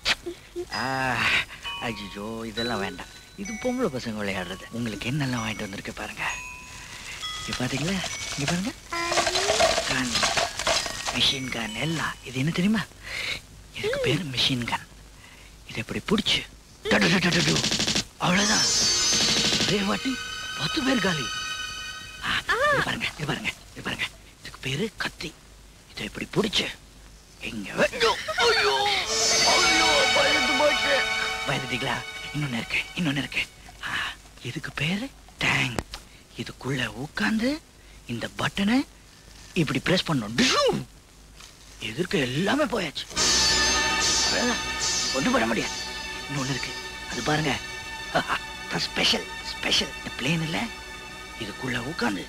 அஜிஜோ இதெல்லாம் வேண்டாம் இது பொம்பளை பசங்க விளையாடுறது உங்களுக்கு என்னெல்லாம் வாங்கிட்டு வந்திருக்கு பாருங்க இங்க பாத்தீங்களா இங்க பாருங்க கன் மிஷின் கன் எல்லாம் இது என்ன தெரியுமா இதுக்கு பேரு மிஷின் கன் இதை இப்படி பிடிச்சு டடு டடு டடு டடு. அவ்வளவுதான் ஒரே வாட்டி பத்து பேர் காலி ஆ, இது பாருங்க இது பாருங்க இது பாருங்க இதுக்கு பேரு கத்தி இதை இப்படி பிடிச்சு இங்க வேண்டும் ஐயோ ஐயோ பயந்து போச்சு பயந்துட்டீங்களா இன்னொன்னு இருக்கு இன்னொன்னு இருக்கு ஆ, இதுக்கு பேரு டேங் இதுக்குள்ள உட்கார்ந்து இந்த பட்டனை இப்படி பிரஸ் பண்ணணும் டிஷு! எதிர்க்க எல்லாமே போயாச்சு அவ்வளவுதான். ஒண்ணும் பண்ண முடியாது இன்னொன்னு இருக்கு அது பாருங்க ஸ்பெஷல் ஸ்பெஷல் இந்த பிளேன் இல்ல இதுக்குள்ள உட்கார்ந்து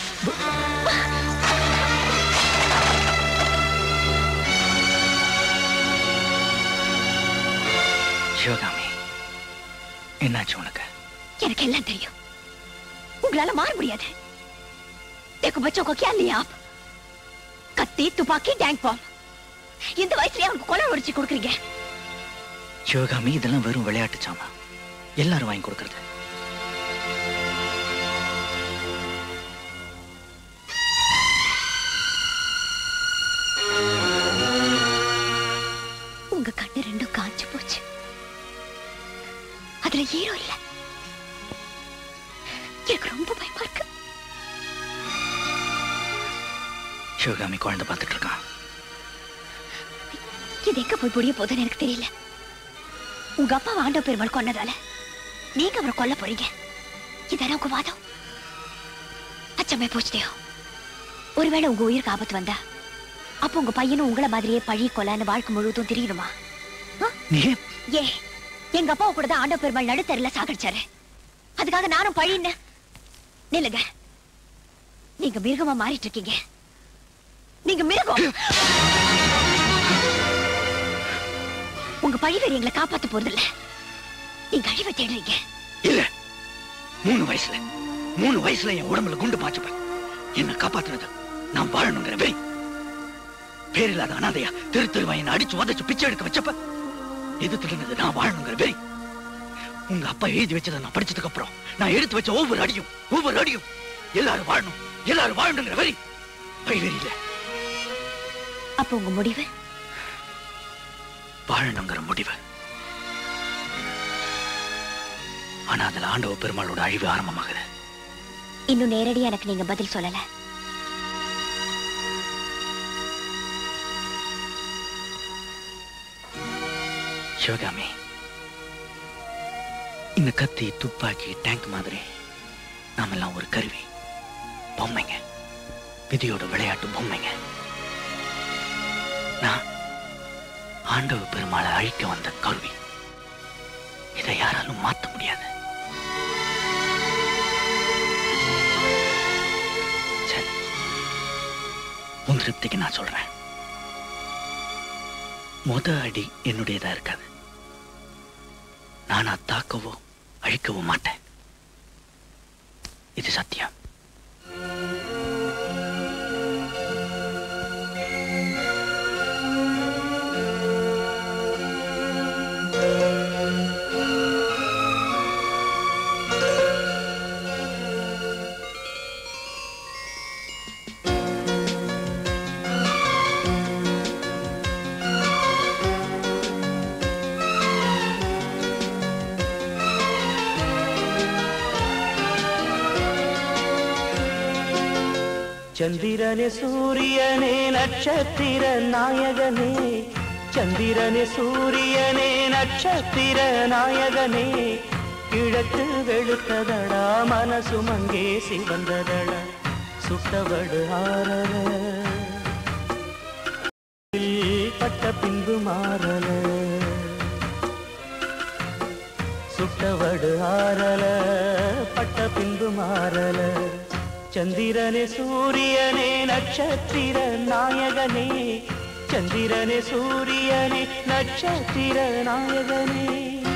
சிவகாமி என்னாச்சு உனக்கு எனக்கு எல்லாம் தெரியும் உங்களால மாற முடியாது देखो बच्चों को क्या लिया आप கத்தி துப்பாக்கி டேங்க் பாம் இந்த வயசுலயே அவனுக்கு கொலை உரிச்சு கொடுக்குறீங்க சிவகாமி இதெல்லாம் வெறும் விளையாட்டு சாமா எல்லாரும் வாங்கி கொடுக்கறது உங்க கண்ணு ரெண்டும் காஞ்சு போச்சு அதுல ஈரம் இல்ல எனக்கு ரொம்ப பயமா இருக்கு சிவகாமி குழந்தை பார்த்துட்டு இருக்கான் இது எங்க போய் முடிய போதுன்னு எனக்கு தெரியல உங்க அப்பா ஆண்டவ பெருமாள் கொன்னதால நீங்க அவரை கொல்ல போறீங்க இதான உங்க வாதம் அச்சமே போச்சுதேயோ ஒருவேளை உங்க உயிருக்கு ஆபத்து வந்தா அப்போ உங்க பையனும் உங்கள மாதிரியே பழி கொலான்னு வாழ்க்கை முழுவதும் தெரியணுமா ஏ எங்க அப்பாவை கூட தான் ஆண்டவ பெருமாள் நடுத்தரில சாகடிச்சாரு அதுக்காக நானும் பழின்னு நில்லுங்க நீங்க மிருகமா மாறிட்டு இருக்கீங்க நீங்க மிருகம் உங்க பழிவேறு எங்களை காப்பாத்த போறதில்ல நீங்க அழிவை தேடுறீங்க இல்ல மூணு வயசுல மூணு வயசுல என் உடம்புல குண்டு பாய்ச்சப்ப என்ன காப்பாத்துனது நான் வாழணுங்கிற வெறி பேரில்லாத அனாதையா தெரு தெருவா என்ன அடிச்சு உதச்சு பிச்சை எடுக்க வச்சப்ப எது திடனது நான் வாழணுங்கிற வெறி உங்க அப்பா எழுதி வச்சதை நான் படிச்சதுக்கு அப்புறம் நான் எடுத்து வச்ச ஒவ்வொரு அடியும் ஒவ்வொரு அடியும் எல்லாரும் வாழணும் எல்லாரும் வாழணுங்கிற வெறி பைவெறி இல்ல அப்ப உங்க முடிவு வாழணுங்கிற முடிவு ஆனா அதுல ஆண்டவ பெருமாளோட அழிவு ஆரம்பமாகுது இன்னும் நேரடியா எனக்கு நீங்க பதில் சொல்லல சிவகாமி இந்த கத்தி துப்பாக்கி டேங்க் மாதிரி நாமெல்லாம் ஒரு கருவி பொம்மைங்க விதியோட விளையாட்டு பொம்மைங்க நான் ஆண்டவ பெருமாளை அழிக்க வந்த கருவி இதை யாராலும் மாத்த முடியாது சரி உன் திருப்திக்கு நான் சொல்றேன் முத அடி என்னுடையதா இருக்காது நானா தாக்கவோ அழிக்கவோ மாட்டேன் இது சத்தியம் சந்திரனே சூரியனே நட்சத்திர நாயகனே சந்திரனே சூரியனே நட்சத்திர நாயகனே கிழக்கு வெளுத்ததடா மனசு மங்கே சிவந்ததடா சுட்டவடு ஆரல பட்ட பின்பு மாறல சுட்டவடு ஆரல பட்ட பின்பு மாறல சந்திரனே சூரியனே நட்சத்திர நாயகனே சந்திரனே சூரியனே நட்சத்திர நாயகனே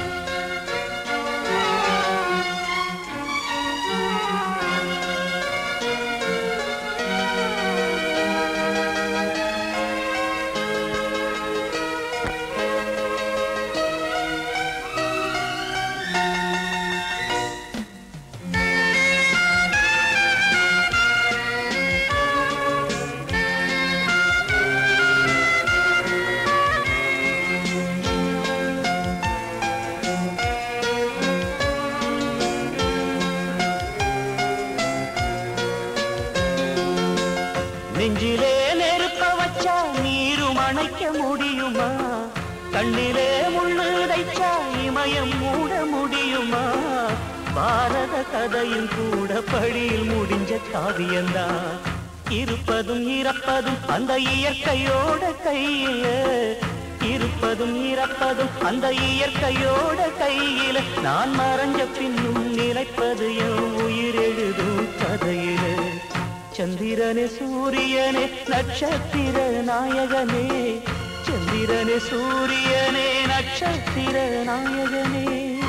நெஞ்சிலே நெருப்ப வச்சா நீரும் அணைக்க முடியுமா கண்ணிலே முள்ளு தைச்சா இமயம் மூட முடியுமா பாரத கதையும் கூட படியில் முடிஞ்ச காவியந்தான் இருப்பதும் இறப்பதும் அந்த இயற்கையோட கையில இருப்பதும் இறப்பதும் அந்த இயற்கையோட கையில நான் மறைஞ்ச பின்னும் நினைப்பது என் உயிர் எழுதும் கதையில சந்திரனே சூரியனே நட்சத்திர நாயகனே சந்திரனே சூரியனே நட்சத்திர நாயகனே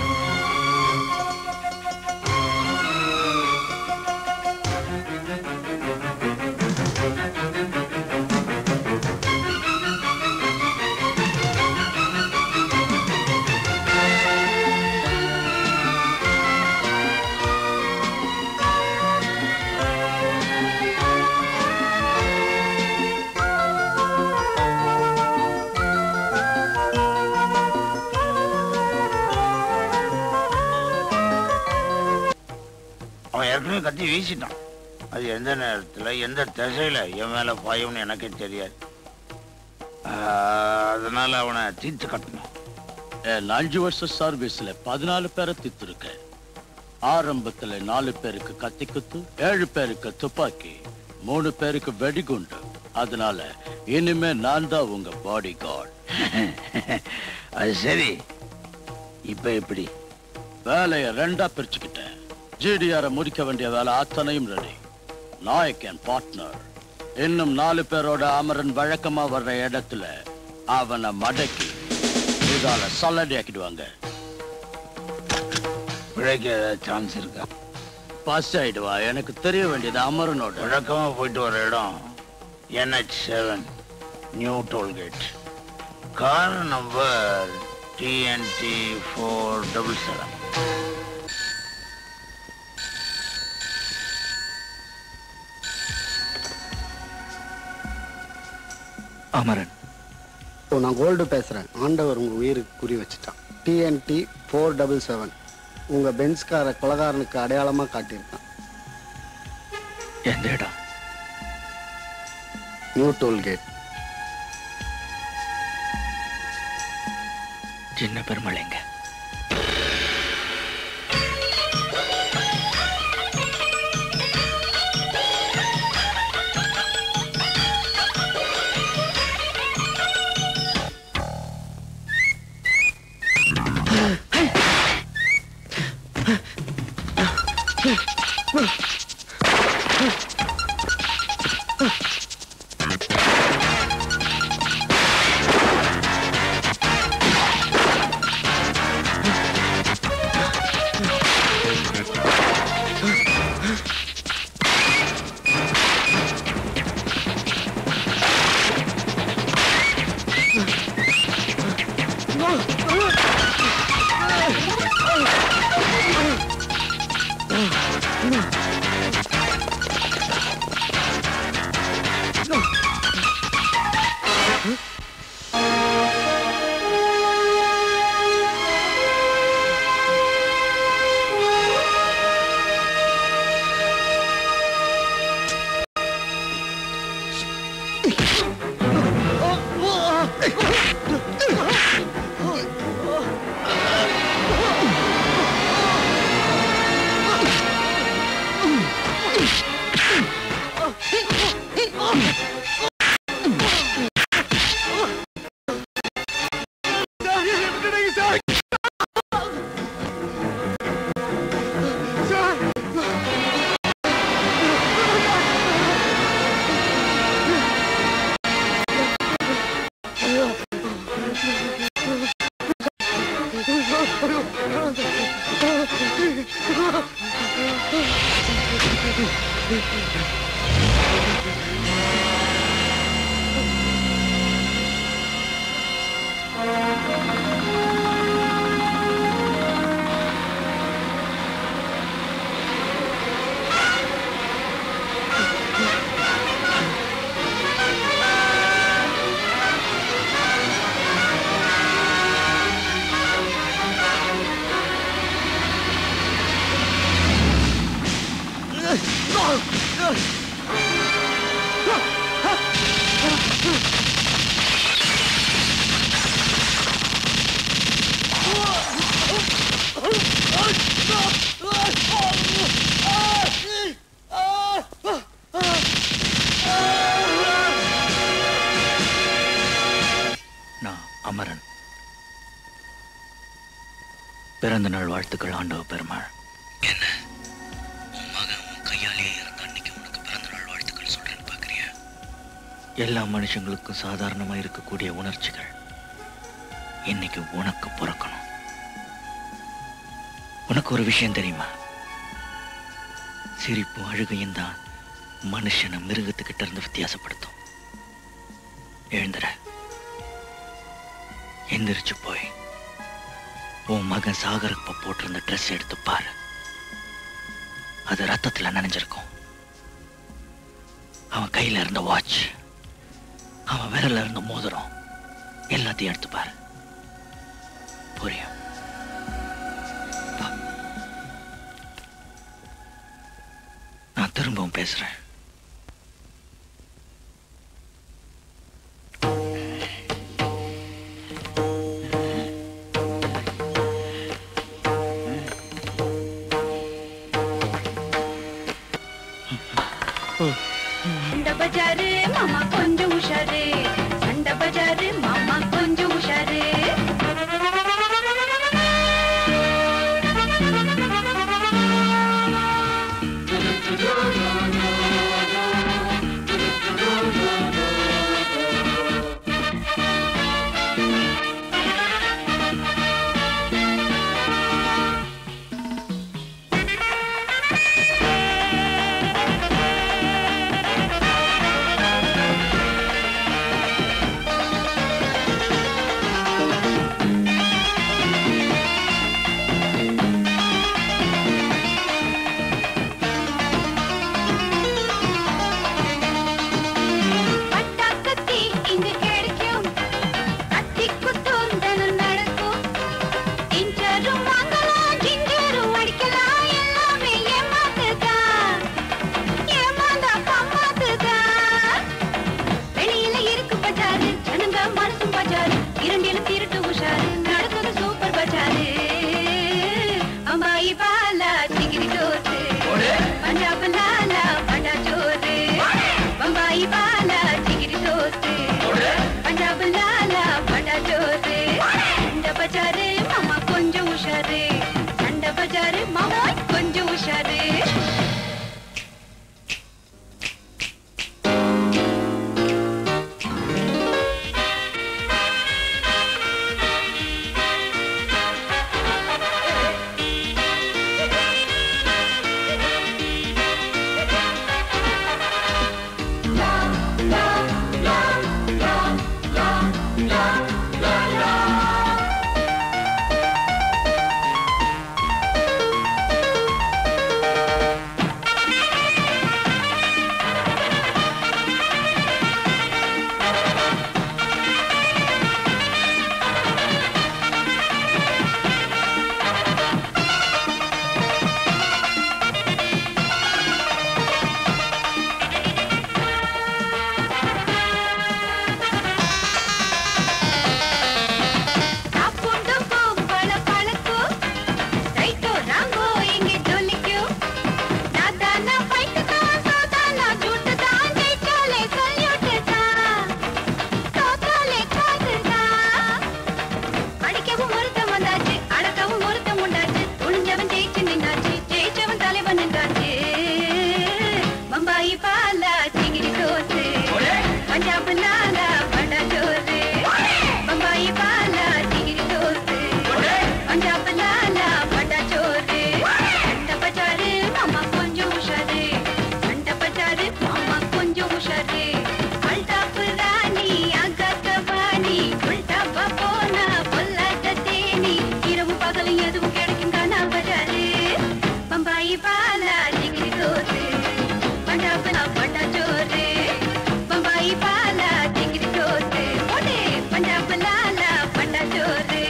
அவன் ஏற்கனவே கத்தி வீசிட்டான் அது எந்த நேரத்துல எந்த திசையில என் மேல பாயும்னு எனக்கே தெரியாது ஆஹ், அதனால அவனை தீர்த்து கட்டணும் என் அஞ்சு வருஷ சர்வீஸ்ல பதினாலு பேரை தித்திருக்கேன் ஆரம்பத்துல நாலு பேருக்கு கத்தி குத்து ஏழு பேருக்கு துப்பாக்கி மூணு பேருக்கு வெடிகுண்டு அதனால இனிமே நான் தான் உங்க பாடி கார்டு அது சரி இப்ப எப்படி வேலையை ரெண்டா பிரிச்சுக்கிட்டேன் ஜிடிஆரை முடிக்க வேண்டிய வேலை அத்தனையும் ரெடி நாயக் என் பார்ட்னர் இன்னும் நாலு பேரோட அமரன் வழக்கமா வர்ற இடத்துல அவனை மடக்கி இதால சல்லடி ஆக்கிடுவாங்க பிழைக்க சான்ஸ் இருக்கா பாஸ் ஆயிடுவா எனக்கு தெரிய வேண்டியது அமரனோட வழக்கமா போயிட்டு வர இடம் NH seven new tollgate car number TNT four double seven Amaran ஓ நான் கோல்டு பேசுகிறேன் ஆண்டவர் உங்கள் உயிருக்கு குறி வச்சுட்டான் டிஎன்டி ஃபோர் டபுள் செவன் உங்கள் பென்ஸ்கார கொலகாரனுக்கு அடையாளமாக காட்டியிருக்கான் எந்த இடம் நியூ டோல்கேட் சின்ன பெருமாள் எங்க நான் அமரன் பிறந்த நாள் வாழ்த்துக்கள் ஆண்டவ பெருமாள் என்ன உன் மகன் உன் கையாலேயே இருந்த அன்னைக்கு உனக்கு பிறந்த நாள் வாழ்த்துக்கள் சொல்றேன்னு பாக்குறியா எல்லா மனுஷங்களுக்கும் சாதாரணமா இருக்கக்கூடிய உணர்ச்சிகள் இன்னைக்கு உனக்கு பிறக்கணும் உனக்கு ஒரு விஷயம் தெரியுமா சிரிப்பும் அழுகையும் தான் மனுஷனை மிருகத்துக்கிட்ட இருந்து வித்தியாசப்படுத்தும் எழுந்துற எந்திரிச்சு போய் உன் மகன் சாகரப்ப போட்டிருந்த ட்ரெஸ் எடுத்து பாரு அது ரத்தத்துல நனைஞ்சிருக்கும் அவன் கையில இருந்த வாட்ச் அவன் விரல்ல இருந்த மோதிரம் எல்லாத்தையும் எடுத்து பாரு புரியும் வா. நான் திரும்பவும் பேசுறேன் சண்டை பஜாரு மாமா கொஞ்சம் உஷாரு சண்டை பஜாரு மாமா கொஞ்சம் உஷாரு பட்டாக்கத்தி இங்கு கிடைக்கும் கத்தி குத்தும் தினம் நடக்கும் இஞ்சரும் வாங்கலாம் ஜிஞ்சரும் அடிக்கலாம் எல்லாமே ஏமாத்துதான் ஏமாந்தா கம்மாத்துதான் வெளியில இருக்கு பஜாரு ஜனங்க மனசும் பஜாரு இரண்டிலும் திருட்டு உஷாரு நடக்குது சூப்பர் பஜாரு அம்மாயி பாலா சிகிரி தோத்து பஞ்சாப் லாலா பட்டா சோறு பம்பாயி பாலா சிகிரி தோத்து பஞ்சாப் லாலா பட்டா சோறு இந்த பஜாரு மாமா கொஞ்சம் உஷாரு சண்டை பஜாரு மாமா கொஞ்சம் உஷாரு சாப்புண்டு போ பல பழக்கோ ரைட்டோ ராங்கோ இங்கே ஜொலிக்கோ நாதானா ஃபைட் தான் சாதானா ஜூட் தான் ஜெயிச்சாலே சல்யூட் தான் தோத்தாலே காது தான் அடிக்கவும் ஒருத்தன் வந்தாச்சு அடக்கவும் ஒருத்தன் உண்டாச்சு துணிஞ்சவன் ஜெயிச்சு நின்னாச்சு ஜெயிச்சவன் தலைவன் நின்றாச்சு பம்பாயி பாலா சிங்கிரி தோத்து பஞ்சாப் லாலா பட்டா சோறு பம்பாயி பாலா சிங்கிரி தோத்து பஞ்சாப் லாலா பட்டா சோறு சண்டை பச்சாரு மாமா கொஞ்சம் உஷாரு சண்டை பச்சாரு மாமா கொஞ்சம் உஷாரு அல்டாப்பு ராணி அகத்த வாணி உள்டாப்பா போனா பொல்லாத தேனி இரவு பகலும் எதுவும் கிடைக்கும் தானா பஜாரு பம்பாயி பாலா சிங்கிரி தோத்து பஞ்சாப் லா பட்டா சோறு பம்பாயி பாலா சிங்கிரி தோத்து போடு பஞ்சாப் லாலா பட்டா சோறு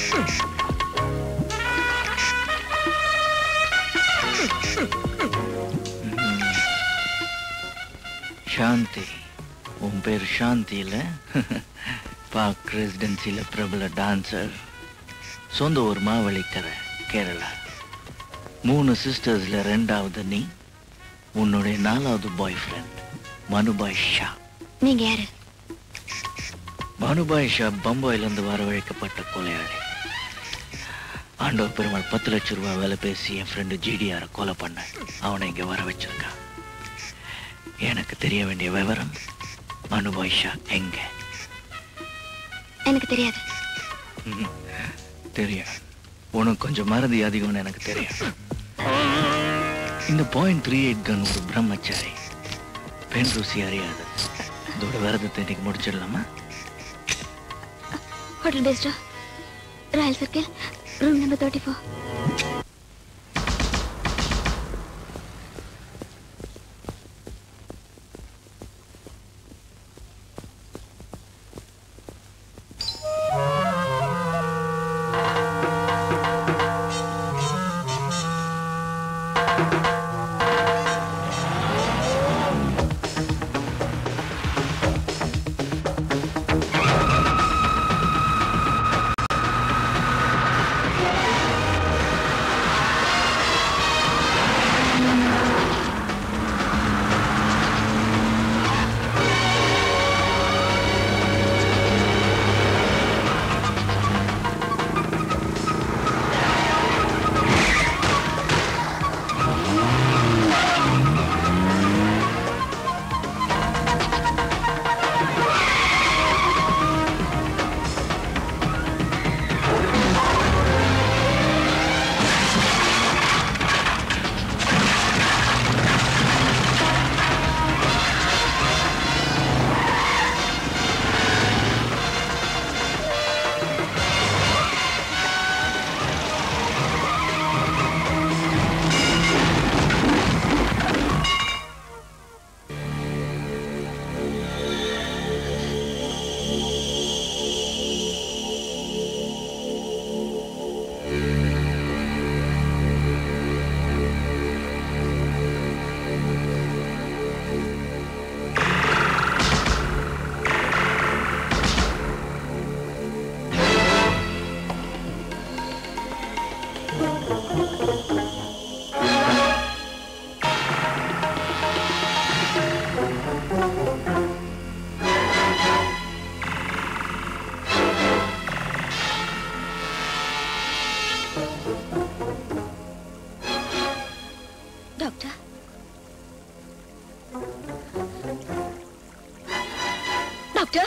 சாந்தி உன் பேர் சாந்தி இல்ல பாக் ரெசிடென்சில பிரபல டான்சர் சொந்த ஊர் மாவழிக்கரை கேரளா மூணு சிஸ்டர்ஸ்ல ரெண்டாவது நீ உன்னுடைய நாலாவது பாய் ஃப்ரெண்ட் மனுபாய் ஷா நீங்க யாரு மனுபாய் ஷா பம்பாயிலிருந்து வரவழைக்கப்பட்ட கொலையாளி ஆண்டவ பெருமாள் பத்து லட்சம் ரூபாய் வேலை பேசி என் ஃப்ரெண்டு ஜிடிஆரை கொலை பண்ண அவனை இங்க வர வச்சிருக்கான் எனக்கு தெரிய வேண்டிய விவரம் மனுபாய் ஷா எங்க எனக்கு தெரியாது ம்ஹும். தெரியும் உனக்கு கொஞ்சம் மறதி அதிகம்னு எனக்கு தெரியும் இந்த பாயிண்ட் த்ரீ எயிட் கன் ஒரு பிரம்மச்சாரி பெண் ருசி அறியாது இதோட விரதத்தை இன்னைக்கு முடிச்சிடலாமா ஹோட்டல் பேஸ்டோ royal circle room number thirty four ஆ டாக்டர்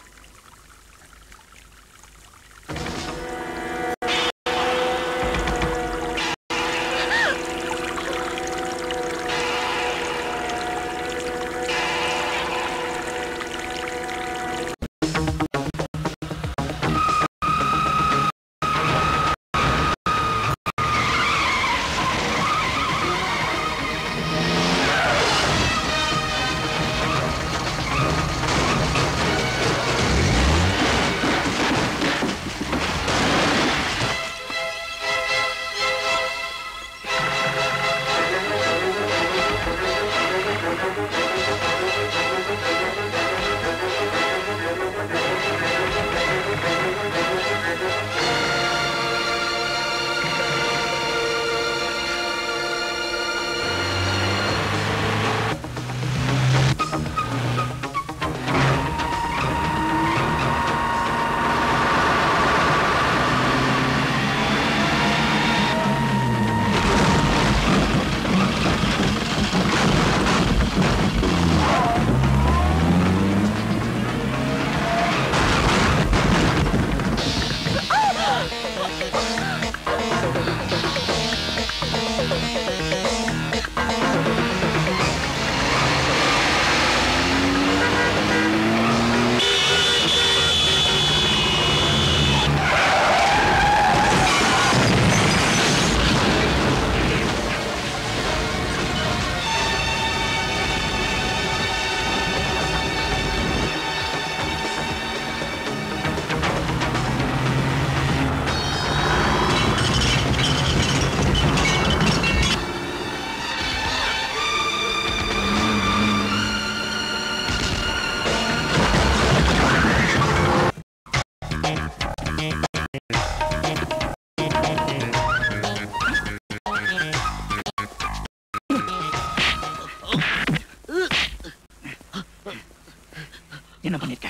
என்ன பண்ணிருக்க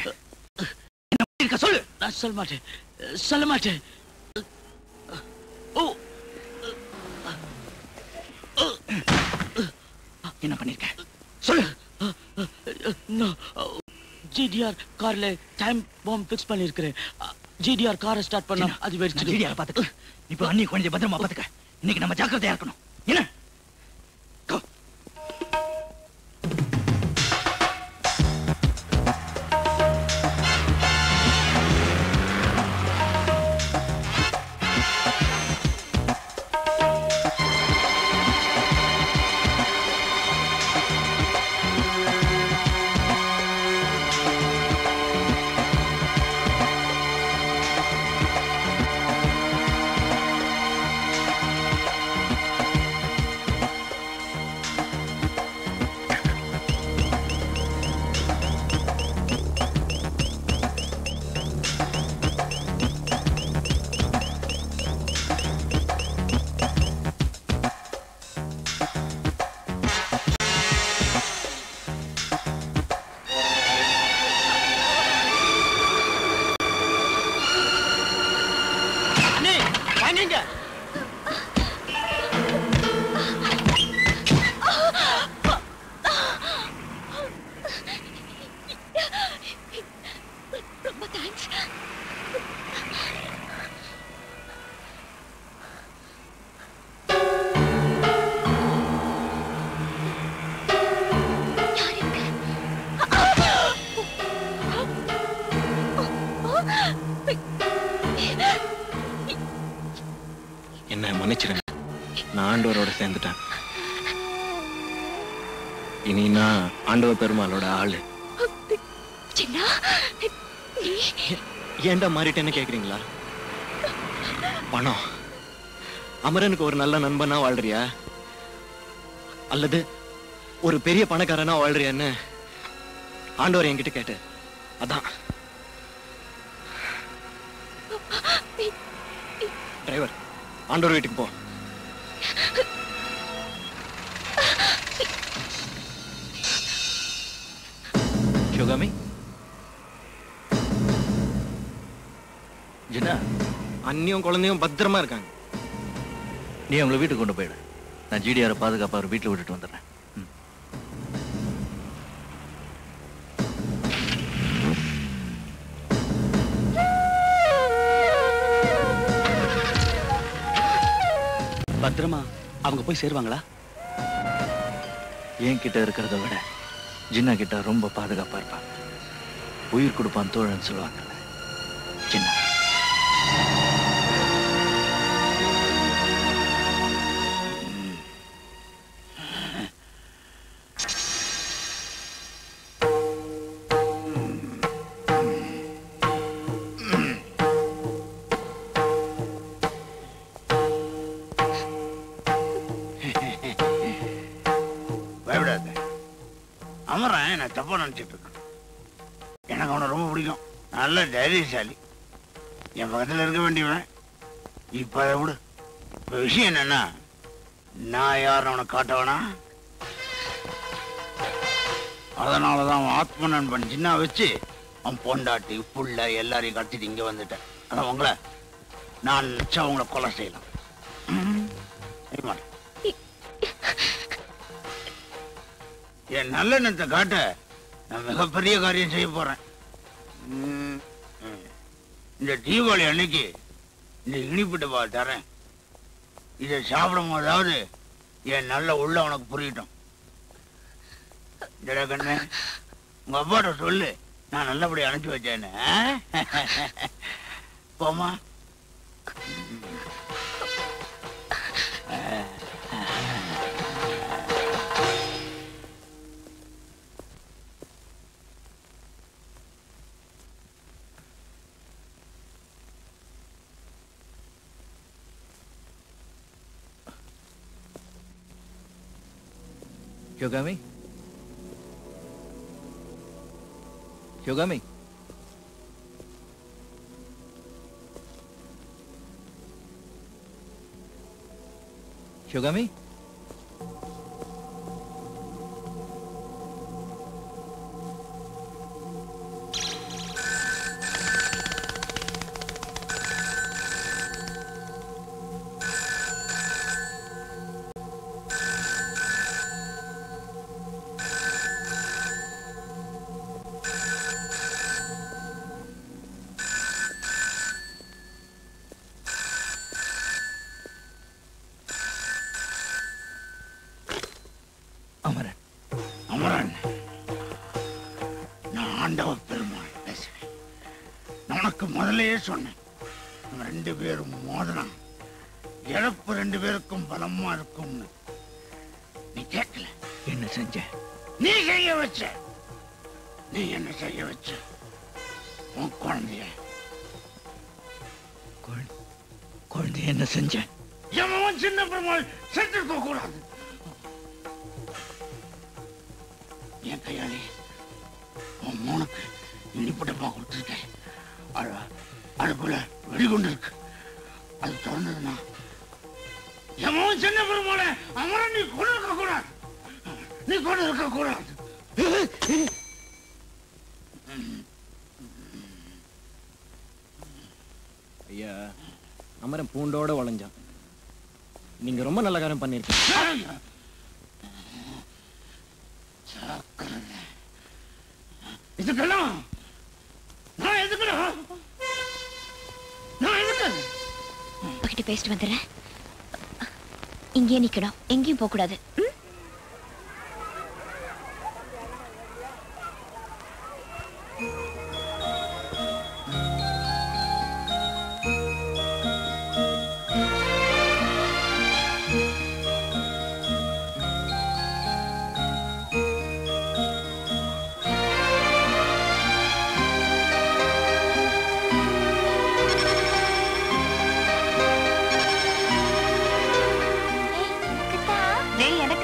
என்ன பண்ணிருக்க சொல்லு நான் சொல்ல மாட்டேன் சொல்ல மாட்டேன் ஓ என்ன பண்ணிருக்க சொல்லு நான் ஜிடிஆர் கார்ல டைம் பாம் ஃபிக்ஸ் பண்ணிருக்கிறேன் ஜிடிஆர் காரை ஸ்டார்ட் பண்ணா அது வெடிச்சிடு ஜிடிஆர் பாத்துக்க இப்போ அண்ணி கொஞ்சம் பத்திரமா பாத்துக்க இன்னைக்கு நம்ம ஜாக்கிரதையா இருக்கணும் என்ன அண்ணே வாங்கிங்க ரொம்ப தேங்க்ஸ் என்ன மன்னிச்சிடுங்க நான் ஆண்டவரோட சேர்ந்துட்டேன் இனி நான் ஆண்டவ பெருமாளோட ஆளு சின்ன நீ ஏன்டா மாறிட்டேன்னு கேக்குறீங்களா பணம் அமரனுக்கு ஒரு நல்ல நண்பனா வாழ்றியா அல்லது ஒரு பெரிய பணக்காரனா வாழ்றியான்னு ஆண்டவர் என்கிட்ட கேட்டு அதான் டிரைவர் ஆண்டவர் வீட்டுக்கு போ சிவகாமி ஜின்னா அண்ணியும் குழந்தையும் பத்திரமா இருக்காங்க நீ அவங்கள வீட்டுக்கு கொண்டு போயிடு நான் ஜிடிஆரை பாதுகாப்பா அவர் வீட்டில் விட்டுட்டு வந்துடுறேன் ம். பத்திரமா அவங்க போய் சேருவாங்களா என் கிட்ட இருக்கிறத விட ஜின்னா கிட்ட ரொம்ப பாதுகாப்பா இருப்பான் உயிர் கொடுப்பான் தோழன் சொல்லுவாங்க ஜின்னா பயப்படாத அமரன் நான் தப்பா நினைச்சிட்டு இருக்கேன் எனக்கு அவனை ரொம்ப பிடிக்கும் நல்ல தைரியசாலி என் பக்கத்துல இருக்க வேண்டியவன் இப்ப அதை விடு இப்ப விஷயம் என்னன்னா நான் யாருன்னு அவனை காட்டவனா அதனாலதான் அவன் ஆத்ம நண்பன் சின்ன வச்சு அவன் பொண்டாட்டி புள்ள எல்லாரையும் கடத்திட்டு இங்க வந்துட்டேன் அதான் உங்களை நான் நினைச்சா உங்களை கொலை செய்யலாம் ம், செய்ய மாட்டேன். என் நல்லெண்ணத்தை காட்ட நான் மிகப்பெரிய காரியம் செய்ய போறேன் ம், ம். இந்த தீபாவளி அன்னைக்கு இந்த இனிப்பிட்ட பால் தரேன் இதை சாப்பிடும் போதாவது என் நல்ல உள்ள உனக்கு புரியட்டும் ஜட கண்ணு உங்க அப்பாட்ட சொல்லு நான் நல்லபடி அனுப்பிச்சு வச்சேன்னு ஆ? போமா Hyogami? Hyogami? Hyogami? Amaran Amaran நான் ஆண்டவ பெருமாள் பேசுறேன் நான் உனக்கு முதல்லயே சொன்னேன் நம்ம ரெண்டு பேரும் மோதனா இழப்பு ரெண்டு பேருக்கும் பலமா இருக்கும்னு நீ கேட்கல என்ன செஞ்ச நீ செய்ய வச்ச நீ என்ன செய்ய வச்ச உன் குழந்தைய குழந்தை என்ன செஞ்ச எவன் சின்ன பெருமாள் செத்துருக்க கூடாது என் கையாளி உன் மூணுக்கு இனிப்பட்டமா கொடுத்துருக்கேன் அது அதுக்குள்ள வெடிகுண்டு இருக்கு அது திறந்ததுன்னா எவன் சின்ன பெருமாளை அமரன் நீ கொண்டு இருக்க கூடாது நீ கொண்டு இருக்க கூடாது ஐயா அமரன் பூண்டோட உழைஞ்சான் நீங்க ரொம்ப நல்ல காரியம் பண்ணிருக்கீங்க இதுக்கெல்லாம் நான் எதுக்குடா நான் எதுக்கு உங்ககிட்ட பேசிட்டு வந்துடுறேன் இங்கேயே நிக்கணும் எங்கேயும் போக கூடாது ம்? டேய்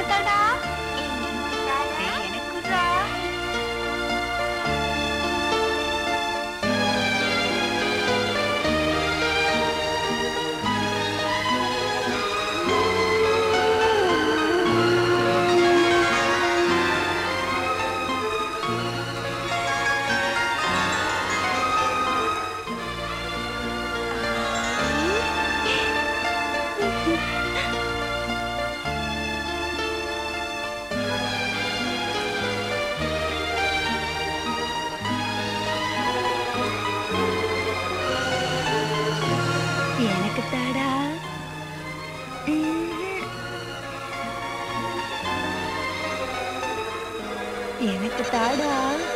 எனக்கு தாடா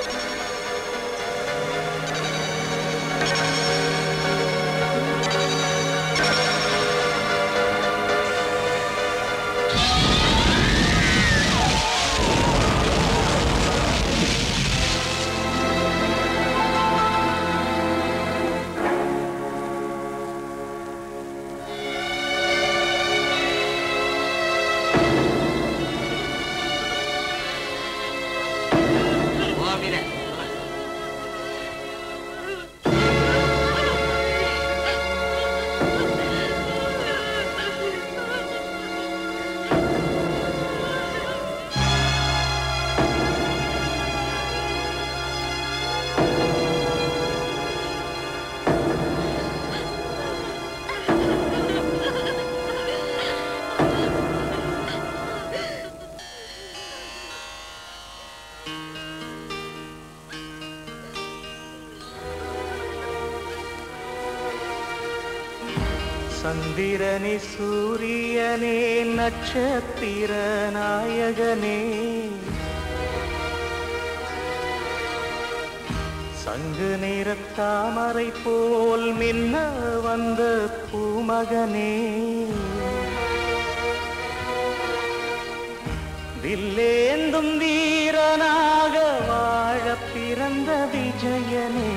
சந்திரனே சூரியனே நட்சத்திர நாயகனே சங்கு நிறத்தாமரை போல் மின்ன வந்த பூமகனே வில்லேந்தும் வீரனாக வாழ பிறந்த விஜயனே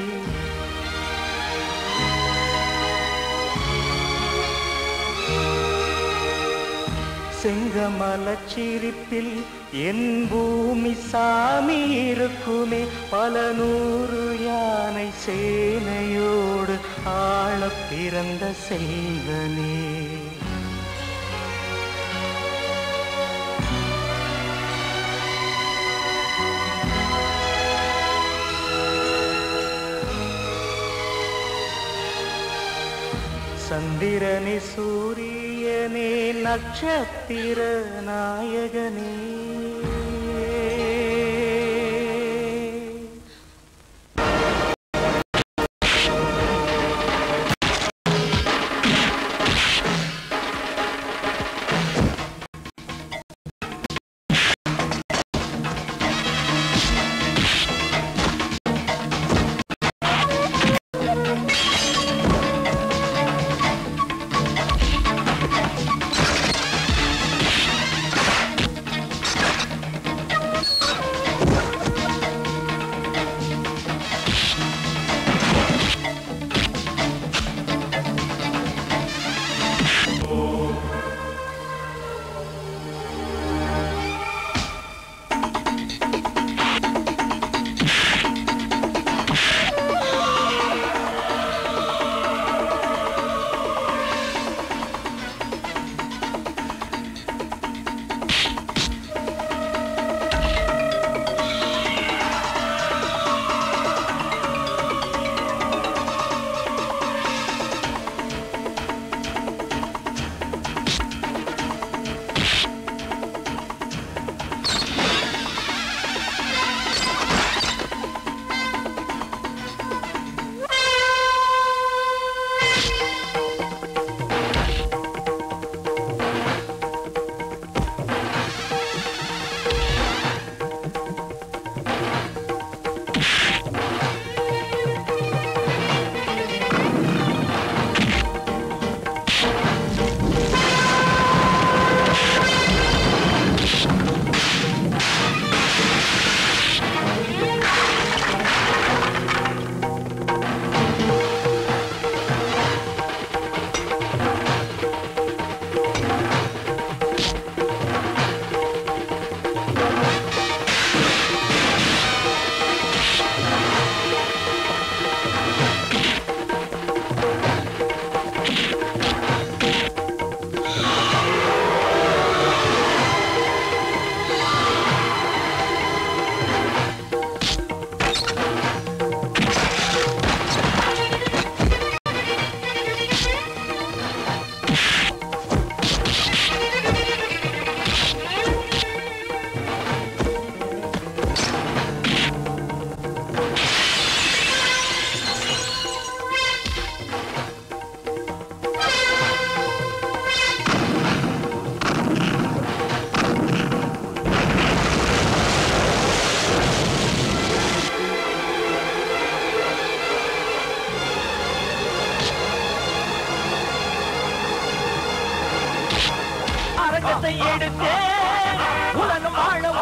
செங்கமலச் சிரிப்பில் என் பூமி சாமி இருக்குமே பல நூறு யானை சேனையோடு ஆள பிறந்த செல்வனே சந்திரனே சூரியனே நட்சத்திர நாயகனே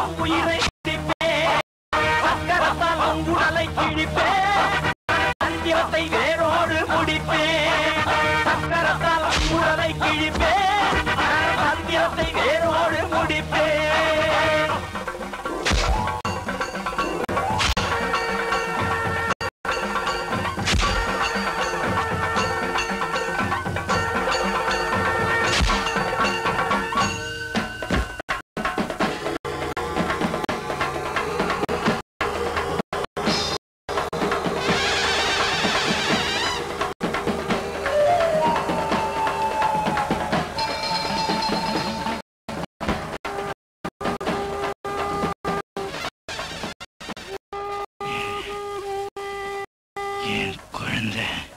உயிரை பிடிப்பேன் சக்கரத்தால் உன் உடலை கிழிப்பேன் தந்திரத்தை வேரோடு முடிப்பேன் சக்கரத்தால் உன் உடலை கிழிப்பேன் தந்திரத்தை வேரோடு முடிப்பேன் என் குழந்தை